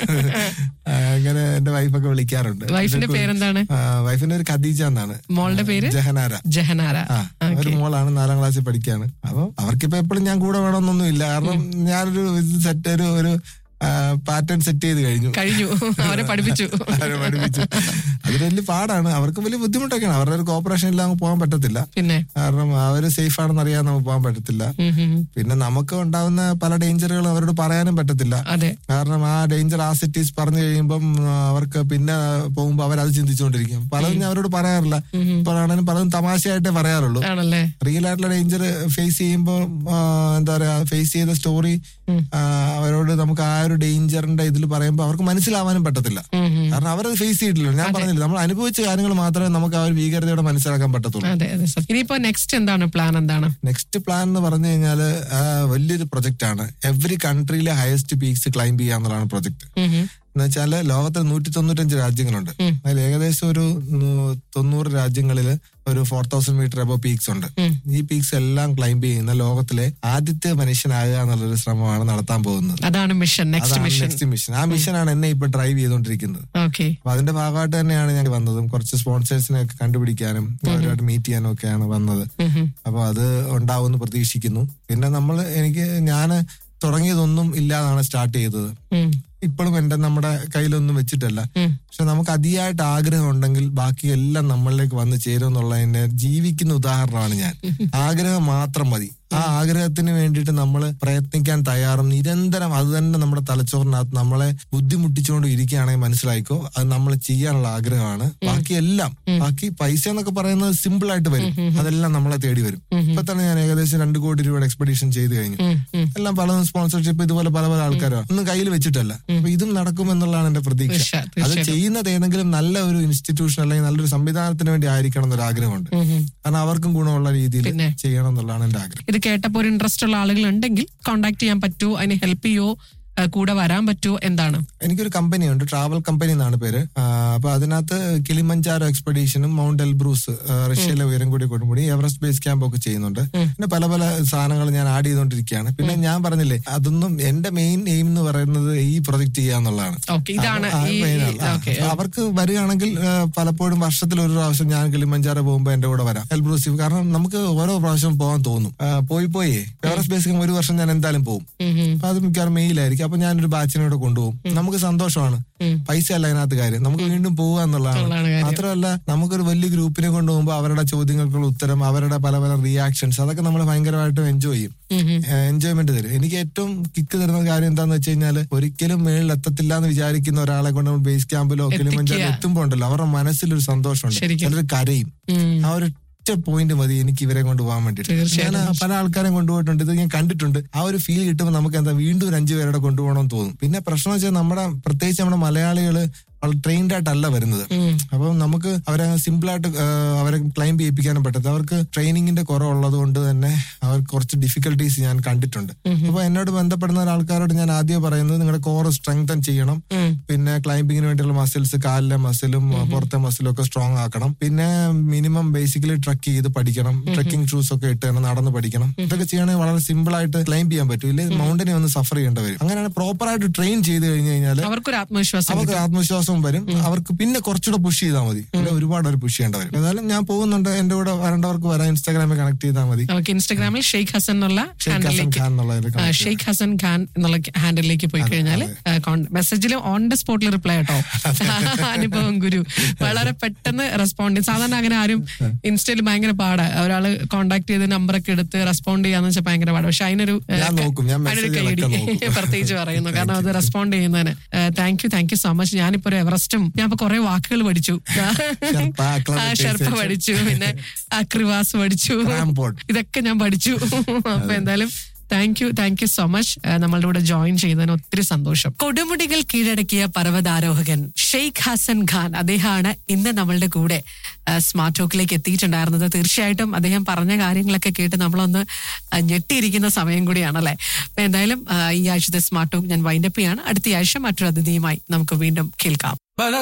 ആ, അങ്ങനെ എന്റെ വൈഫൊക്കെ വിളിക്കാറുണ്ട് വൈഫിന്റെ പേരെന്താണ് ആ, വൈഫിന്റെ ഒരു ഖദീജ എന്നാണ് മോളുടെ പേര് ജഹനാര ജഹനാര ആ ഒരു മോളാണ് നാലാം ക്ലാസ്സിൽ പഠിക്കാണ് അപ്പൊ അവർക്കിപ്പോ എപ്പോഴും ഞാൻ കൂടെ വേണമെന്നൊന്നും ഇല്ല കാരണം ഞാനൊരു ഇത് സെറ്റ് ഒരു ഒരു പാറ്റേൺ സെറ്റ് ചെയ്ത് കഴിഞ്ഞു കഴിഞ്ഞു അവരെ പഠിപ്പിച്ചു അവരെ പഠിപ്പിച്ചു അത് വലിയ പാടാണ് അവർക്ക് വലിയ ബുദ്ധിമുട്ടൊക്കെയാണ് അവരുടെ ഒരു കോപ്പറേഷൻ ഇല്ലാതെ പോകാൻ പറ്റത്തില്ല പിന്നെ കാരണം അവര് സേഫ് ആണെന്ന് അറിയാൻ നമുക്ക് പോകാൻ പറ്റത്തില്ല ഉം, ഉം. പിന്നെ നമുക്ക് ഉണ്ടാവുന്ന പല ഡേഞ്ചറുകളും അവരോട് പറയാനും പറ്റത്തില്ല അതെ കാരണം ആ ഡേഞ്ചർ ആ സിറ്റീസ് പറഞ്ഞു കഴിയുമ്പം ആ, അവർക്ക് പിന്നെ പോകുമ്പോൾ അവരത് ചിന്തിച്ചുകൊണ്ടിരിക്കും പലതും ഞാൻ അവരോട് പറയാറില്ല ഇപ്പോഴാണെങ്കിലും പലതും തമാശയായിട്ടേ പറയാറുള്ളൂ ആണല്ലേ റിയൽ ആയിട്ടുള്ള ഡേഞ്ചർ ഫേസ് ചെയ്യുമ്പോൾ എന്താ പറയാ ഫേസ് ചെയ്ത സ്റ്റോറി അവരോട് നമുക്ക് ആ ഒരു ഡേഞ്ചറിന്റെ ഇതിൽ പറയുമ്പോൾ അവർക്ക് മനസ്സിലാവാനും പറ്റത്തില്ല കാരണം അവരത് ഫേസ് ചെയ്തിട്ടില്ല ഞാൻ പറഞ്ഞില്ല നമ്മൾ അനുഭവിച്ച കാര്യങ്ങൾ മാത്രമേ നമുക്ക് ആ ഒരു ഭീകരതയോടെ മനസ്സിലാക്കാൻ പറ്റത്തുള്ളൂ അതെ അതെ സർ ഇനിയിപ്പോ നെക്സ്റ്റ് എന്താണ് പ്ലാൻ എന്താണ് നെക്സ്റ്റ് പ്ലാൻ എന്ന് പറഞ്ഞു കഴിഞ്ഞാല് ആ, വലിയൊരു പ്രൊജക്ട് ആണ് എവറി കൺട്രിയിലെ ഹയസ്റ്റ് പീക്സ് ക്ലൈംബ് ചെയ്യുക എന്നുള്ളതാണ് പ്രൊജക്ട് എന്ന് വെച്ചാല് ലോകത്തിൽ നൂറ്റി തൊണ്ണൂറ്റഞ്ച് രാജ്യങ്ങളുണ്ട് അതിൽ ഏകദേശം ഒരു നൂ- തൊണ്ണൂറ് രാജ്യങ്ങളിൽ ഒരു four thousand metre above peaks ഉണ്ട് ഈ പീക്സ് എല്ലാം ക്ലൈംബ് ചെയ്യുന്ന ലോകത്തിലെ ആദ്യത്തെ മനുഷ്യനാകുക എന്നുള്ളൊരു ശ്രമമാണ് നടത്താൻ പോകുന്നത് അതാണ് മിഷൻ നെക്സ്റ്റ് അതാണ് മിഷൻ നെക്സ്റ്റ് മിഷൻ ആ മിഷനാണ് എന്നെ ഇപ്പൊ ഡ്രൈവ് ചെയ്തുകൊണ്ടിരിക്കുന്നത് ഓക്കെ അപ്പൊ അതിന്റെ ഭാഗമായിട്ട് തന്നെയാണ് ഞാൻ വന്നതും കുറച്ച് സ്പോൺസേഴ്സിനെ ഒക്കെ കണ്ടുപിടിക്കാനും അവരുമായിട്ട് മീറ്റ് ചെയ്യാനും ഒക്കെയാണ് വന്നത് അപ്പൊ അത് ഉണ്ടാവുമെന്ന് പ്രതീക്ഷിക്കുന്നു പിന്നെ നമ്മൾ എനിക്ക് ഞാൻ തുടങ്ങിയതൊന്നും ഇല്ലാതാണ് സ്റ്റാർട്ട് ചെയ്തത് ഇപ്പോഴും എന്റെ നമ്മുടെ കയ്യിലൊന്നും വെച്ചിട്ടല്ല പക്ഷെ നമുക്ക് അതിയായിട്ട് ആഗ്രഹം ഉണ്ടെങ്കിൽ ബാക്കി എല്ലാം നമ്മളിലേക്ക് വന്ന് ചേരും എന്നുള്ളതിന്റെ ജീവിക്കുന്ന ഉദാഹരണമാണ് ഞാൻ ആഗ്രഹം മാത്രം മതി ആ ആഗ്രഹത്തിന് വേണ്ടിയിട്ട് നമ്മൾ പ്രയത്നിക്കാൻ തയ്യാറും നിരന്തരം അത് തന്നെ നമ്മുടെ തലച്ചോറിനകത്ത് നമ്മളെ ബുദ്ധിമുട്ടിച്ചുകൊണ്ട് ഇരിക്കുകയാണെങ്കിൽ മനസ്സിലായിക്കോ അത് നമ്മൾ ചെയ്യാനുള്ള ആഗ്രഹമാണ് ബാക്കി എല്ലാം ബാക്കി പൈസ എന്നൊക്കെ പറയുന്നത് സിമ്പിൾ ആയിട്ട് വരും അതെല്ലാം നമ്മളെ തേടി വരും ഇപ്പൊ തന്നെ ഞാൻ ഏകദേശം രണ്ട് കോടി രൂപയുടെ എക്സ്പെഡീഷൻ ചെയ്ത് കഴിഞ്ഞു എല്ലാം പല സ്പോൺസർഷിപ്പ് ഇതുപോലെ പല പല ആൾക്കാരാണ് ഒന്നും കയ്യിൽ വെച്ചിട്ടല്ല അപ്പൊ ഇതും നടക്കുമെന്നുള്ളതാണ് എന്റെ പ്രതീക്ഷ തീർച്ച- അത് തീർച്ചയായിട്ടും. ചെയ്യുന്നത് ഏതെങ്കിലും നല്ല ഒരു ഇൻസ്റ്റിറ്റ്യൂഷൻ അല്ലെങ്കിൽ നല്ലൊരു സംവിധാനത്തിന് വേണ്ടി ആയിരിക്കണം എന്നൊരു ആഗ്രഹമുണ്ട് കാരണം അവർക്കും ഗുണമുള്ള രീതിയിൽ പിന്നെ? ചെയ്യണം എന്നുള്ളതാണ് എന്റെ ആഗ്രഹം ഇത് കേട്ടപ്പോൾ ഒരു ഇൻട്രസ്റ്റ് ഉള്ള ആളുകൾ ഉണ്ടെങ്കിൽ കോൺടാക്ട് ചെയ്യാൻ പറ്റുമോ അതിന് ഹെൽപ്പ് ചെയ്യോ ആ, കൂടെ വരാൻ പറ്റുമോ എന്താണ് എനിക്കൊരു കമ്പനി ഉണ്ട് ട്രാവൽ കമ്പനി എന്നാണ് പേര് ആ, അപ്പൊ അതിനകത്ത് കിളിമഞ്ചാരോ എക്സ്പെഡീഷനും മൗണ്ട് എൽബ്രൂസ് ആ, റഷ്യയിലെ ഉയരം കൂടി കൊടുമുടി എവറസ്റ്റ് ബേസ് ക്യാമ്പ് ഒക്കെ ചെയ്യുന്നുണ്ട് പിന്നെ പല പല സാധനങ്ങൾ ഞാൻ ആഡ് ചെയ്തുകൊണ്ടിരിക്കുകയാണ് പിന്നെ ഞാൻ പറഞ്ഞില്ലേ അതൊന്നും എന്റെ മെയിൻ എയിം എന്ന് പറയുന്നത് ഈ പ്രൊജക്ട് ചെയ്യാന്നുള്ളതാണ് ഓക്കെ ഇതാണ് ആ, ഈ main ആണ്. ആ, ഓക്കെ അപ്പൊ അവർക്ക് വരികയാണെങ്കിൽ ആ, പലപ്പോഴും വർഷത്തിൽ ഒരു പ്രാവശ്യം ഞാൻ കിളിമഞ്ചാറ പോകുമ്പോൾ എന്റെ കൂടെ വരാം എൽബ്രൂസീവ് കാരണം നമുക്ക് ഓരോ പ്രാവശ്യം പോകാൻ തോന്നും ആ, പോയി പോയി എവറസ്റ്റ് ബേസിക് ഒരു വർഷം ഞാൻ എന്തായാലും പോകും അപ്പൊ അത് മിക്കവാറും മെയിലായിരിക്കും അപ്പൊ ഞാനൊരു ബാച്ചിനെ കൂടെ കൊണ്ടുപോകും നമുക്ക് സന്തോഷമാണ് പൈസ അല്ല അതിനകത്ത് കാര്യം നമുക്ക് വീണ്ടും പോവുക എന്നുള്ളതാണ് എന്നുള്ളതാണ് കാര്യം. മാത്രമല്ല നമുക്കൊരു വലിയ ഗ്രൂപ്പിനെ കൊണ്ടുപോകുമ്പോൾ അവരുടെ ചോദ്യങ്ങൾക്കുള്ള ഉത്തരം അവരുടെ പല പല റിയാക്ഷൻസ് അതൊക്കെ നമ്മൾ ഭയങ്കരമായിട്ടും എൻജോയ് ചെയ്യും എൻജോയ്മെന്റ് തരും എനിക്ക് ഏറ്റവും കിക്ക് തരുന്ന കാര്യം എന്താന്ന് വെച്ച് കഴിഞ്ഞാൽ ഒരിക്കലും മേളിൽ എത്തത്തില്ല എന്ന് വിചാരിക്കുന്ന ഒരാളെ കൊണ്ട് നമ്മൾ ബേസ് ക്യാമ്പിലോ കിളിമഞ്ചാലോ എത്തിക്കുക. എത്തുമ്പോൾ ഉണ്ടല്ലോ അവരുടെ മനസ്സിലൊരു സന്തോഷമുണ്ട് ശരിക്കും. ചിലർ കരയും ആ ഒരു ഒറ്റ പോയിന്റ് മതി എനിക്ക് ഇവരെ കൊണ്ടുപോകാൻ വേണ്ടിയിട്ട് ഞാൻ തീർച്ചയായിട്ടും. പല ആൾക്കാരെയും കൊണ്ടുപോയിട്ടുണ്ട് ഇത് ഞാൻ കണ്ടിട്ടുണ്ട് ആ ഒരു ഫീൽ കിട്ടുമ്പോൾ നമുക്ക് എന്താ വീണ്ടും ഒരു അഞ്ചു പേരുടെ കൊണ്ടുപോകണമെന്ന് തോന്നും പിന്നെ പ്രശ്നം വെച്ചാൽ നമ്മുടെ പ്രത്യേകിച്ച് നമ്മുടെ മലയാളികള് വളരെ ട്രെയിൻഡ് ആയിട്ടല്ല വരുന്നത് അപ്പം നമുക്ക് അവരെ സിമ്പിൾ ആയിട്ട് ആ, അവരെ ക്ലൈംബ് ചെയ്യിപ്പിക്കാനും പറ്റത്തില്ല അവർക്ക് ട്രെയിനിങ്ങിന്റെ കുറവുള്ളത് കൊണ്ട് തന്നെ അവർക്ക് കുറച്ച് ഡിഫിക്കൽട്ടീസ് ഞാൻ കണ്ടിട്ടുണ്ട് അപ്പൊ എന്നോട് ബന്ധപ്പെടുന്ന ആൾക്കാരോട് ഞാൻ ആദ്യം പറയുന്നത് നിങ്ങളുടെ കോർ സ്ട്രെങ്തൻ ചെയ്യണം പിന്നെ ക്ലൈംബിങ്ങിന് വേണ്ടിയുള്ള മസിൽസ് കാലിലെ മസിലും പുറത്തെ മസിലും ഒക്കെ സ്ട്രോങ് ആക്കണം പിന്നെ മിനിമം ബേസിക്കലി ട്രക്ക് ചെയ്ത് പഠിക്കണം ട്രക്കിംഗ് ഷൂസ് ഒക്കെ ഇട്ട് തന്നെ നടന്ന് പഠിക്കണം ഇതൊക്കെ ചെയ്യണമെങ്കിൽ വളരെ സിമ്പിൾ ആയിട്ട് ക്ലൈംബ് ചെയ്യാൻ പറ്റും ഇല്ലേ മൗണ്ടനെ ഒന്ന് സഫർ ചെയ്യേണ്ടി വരും അങ്ങനെയാണ് പ്രോപ്പർ ആയിട്ട് ട്രെയിൻ ചെയ്ത് കഴിഞ്ഞു കഴിഞ്ഞാൽ അവർക്കൊരു ആത്മവിശ്വാസം അവർക്ക് ആത്മവിശ്വാസവും വരും അവർക്ക് പിന്നെ കുറച്ചുകൂടെ പുഷ് ചെയ്താൽ മതി അല്ലെ ഒരുപാട് അവർ പുഷ് ചെയ്യേണ്ട വരും എന്നാലും ഞാൻ പോകുന്നുണ്ട് എന്റെ കൂടെ വരേണ്ടവർക്ക് വരാം ഇൻസ്റ്റാഗ്രാമിൽ കണക്ട് ചെയ്താൽ മതി നമുക്ക് ഇൻസ്റ്റാഗ്രാമിൽ ഷെയ്ഖ് ഹസൻ എന്നുള്ള ഷെയ്ഖ് ഹസൻ ഹാൻഡിലേക്ക് ഖാൻ എന്നുള്ളതിൽ ആ, connect ചെയ്യാം. ഷെയ്ഖ് ഹസൻ ഖാൻ എന്നുള്ള ഹാൻഡിലേക്ക് പോയി കഴിഞ്ഞാൽ മെസ്സേജിൽ ഓൺ ദ സ്പോട്ടിൽ റിപ്ലൈ കേട്ടോ അനുഭവം ഗുരു വളരെ പെട്ടെന്ന് റെസ്പോണ്ട് ചെയ്യും സാധാരണ അങ്ങനെ ആരും ഇൻസ്റ്റയിൽ ഭയങ്കര പാടാ ഒരാള് കോൺടാക്ട് ചെയ്ത് നമ്പറൊക്കെ എടുത്ത് റെസ്പോണ്ട് ചെയ്യാന്ന് വെച്ചാൽ ഭയങ്കര പാടാ പക്ഷെ അതിനൊരു ഏ, ഞാൻ നോക്കും. ഞാൻ അതിനൊരു മെസ്സേജുകളൊക്കെ കൈയടി നോക്കും. പ്രത്യേകിച്ച് പറയുന്നു കാരണം അത് റെസ്പോണ്ട് ചെയ്യുന്നതിന് thank you thank you so much ഞാനിപ്പോ ഒരു എവറസ്റ്റും ഞാൻ ഇപ്പൊ കുറെ വാക്കുകൾ പഠിച്ചു ഷെർപ്പ, ആ, ഷെർപ്പ acclimatization. പഠിച്ചു പിന്നെ അക്രിവാസ് പഠിച്ചു Rampart. ഇതൊക്കെ ഞാൻ പഠിച്ചു അപ്പൊ എന്തായാലും thank you thank you so much നമ്മളുടെ കൂടെ ജോയിൻ ചെയ്തതിന് ഒത്തിരി സന്തോഷം കൊടുമുടികൾ കീഴടക്കിയ പർവ്വതാരോഹകൻ ഷെയ്ഖ് ഹസൻ ഖാൻ അദ്ദേഹമാണ് ഇന്ന് നമ്മളുടെ കൂടെ സ്മാർട്ട് ടോക്കിലേക്ക് എത്തിയിട്ടുണ്ടായിരുന്നത് തീർച്ചയായിട്ടും അദ്ദേഹം പറഞ്ഞ കാര്യങ്ങളൊക്കെ കേട്ട് നമ്മളൊന്ന് ആ, ഞെട്ടിയിരിക്കുന്ന സമയം കൂടിയാണല്ലേ അപ്പൊ എന്തായാലും ആ, ഈ ആഴ്ചത്തെ സ്മാർട്ട് ടോക്ക് ഞാൻ വൈൻഡപ്പ് ചെയ്യാണ് അടുത്ത ആഴ്ച മറ്റൊരു അതിഥിയുമായി നമുക്ക് വീണ്ടും കേൾക്കാം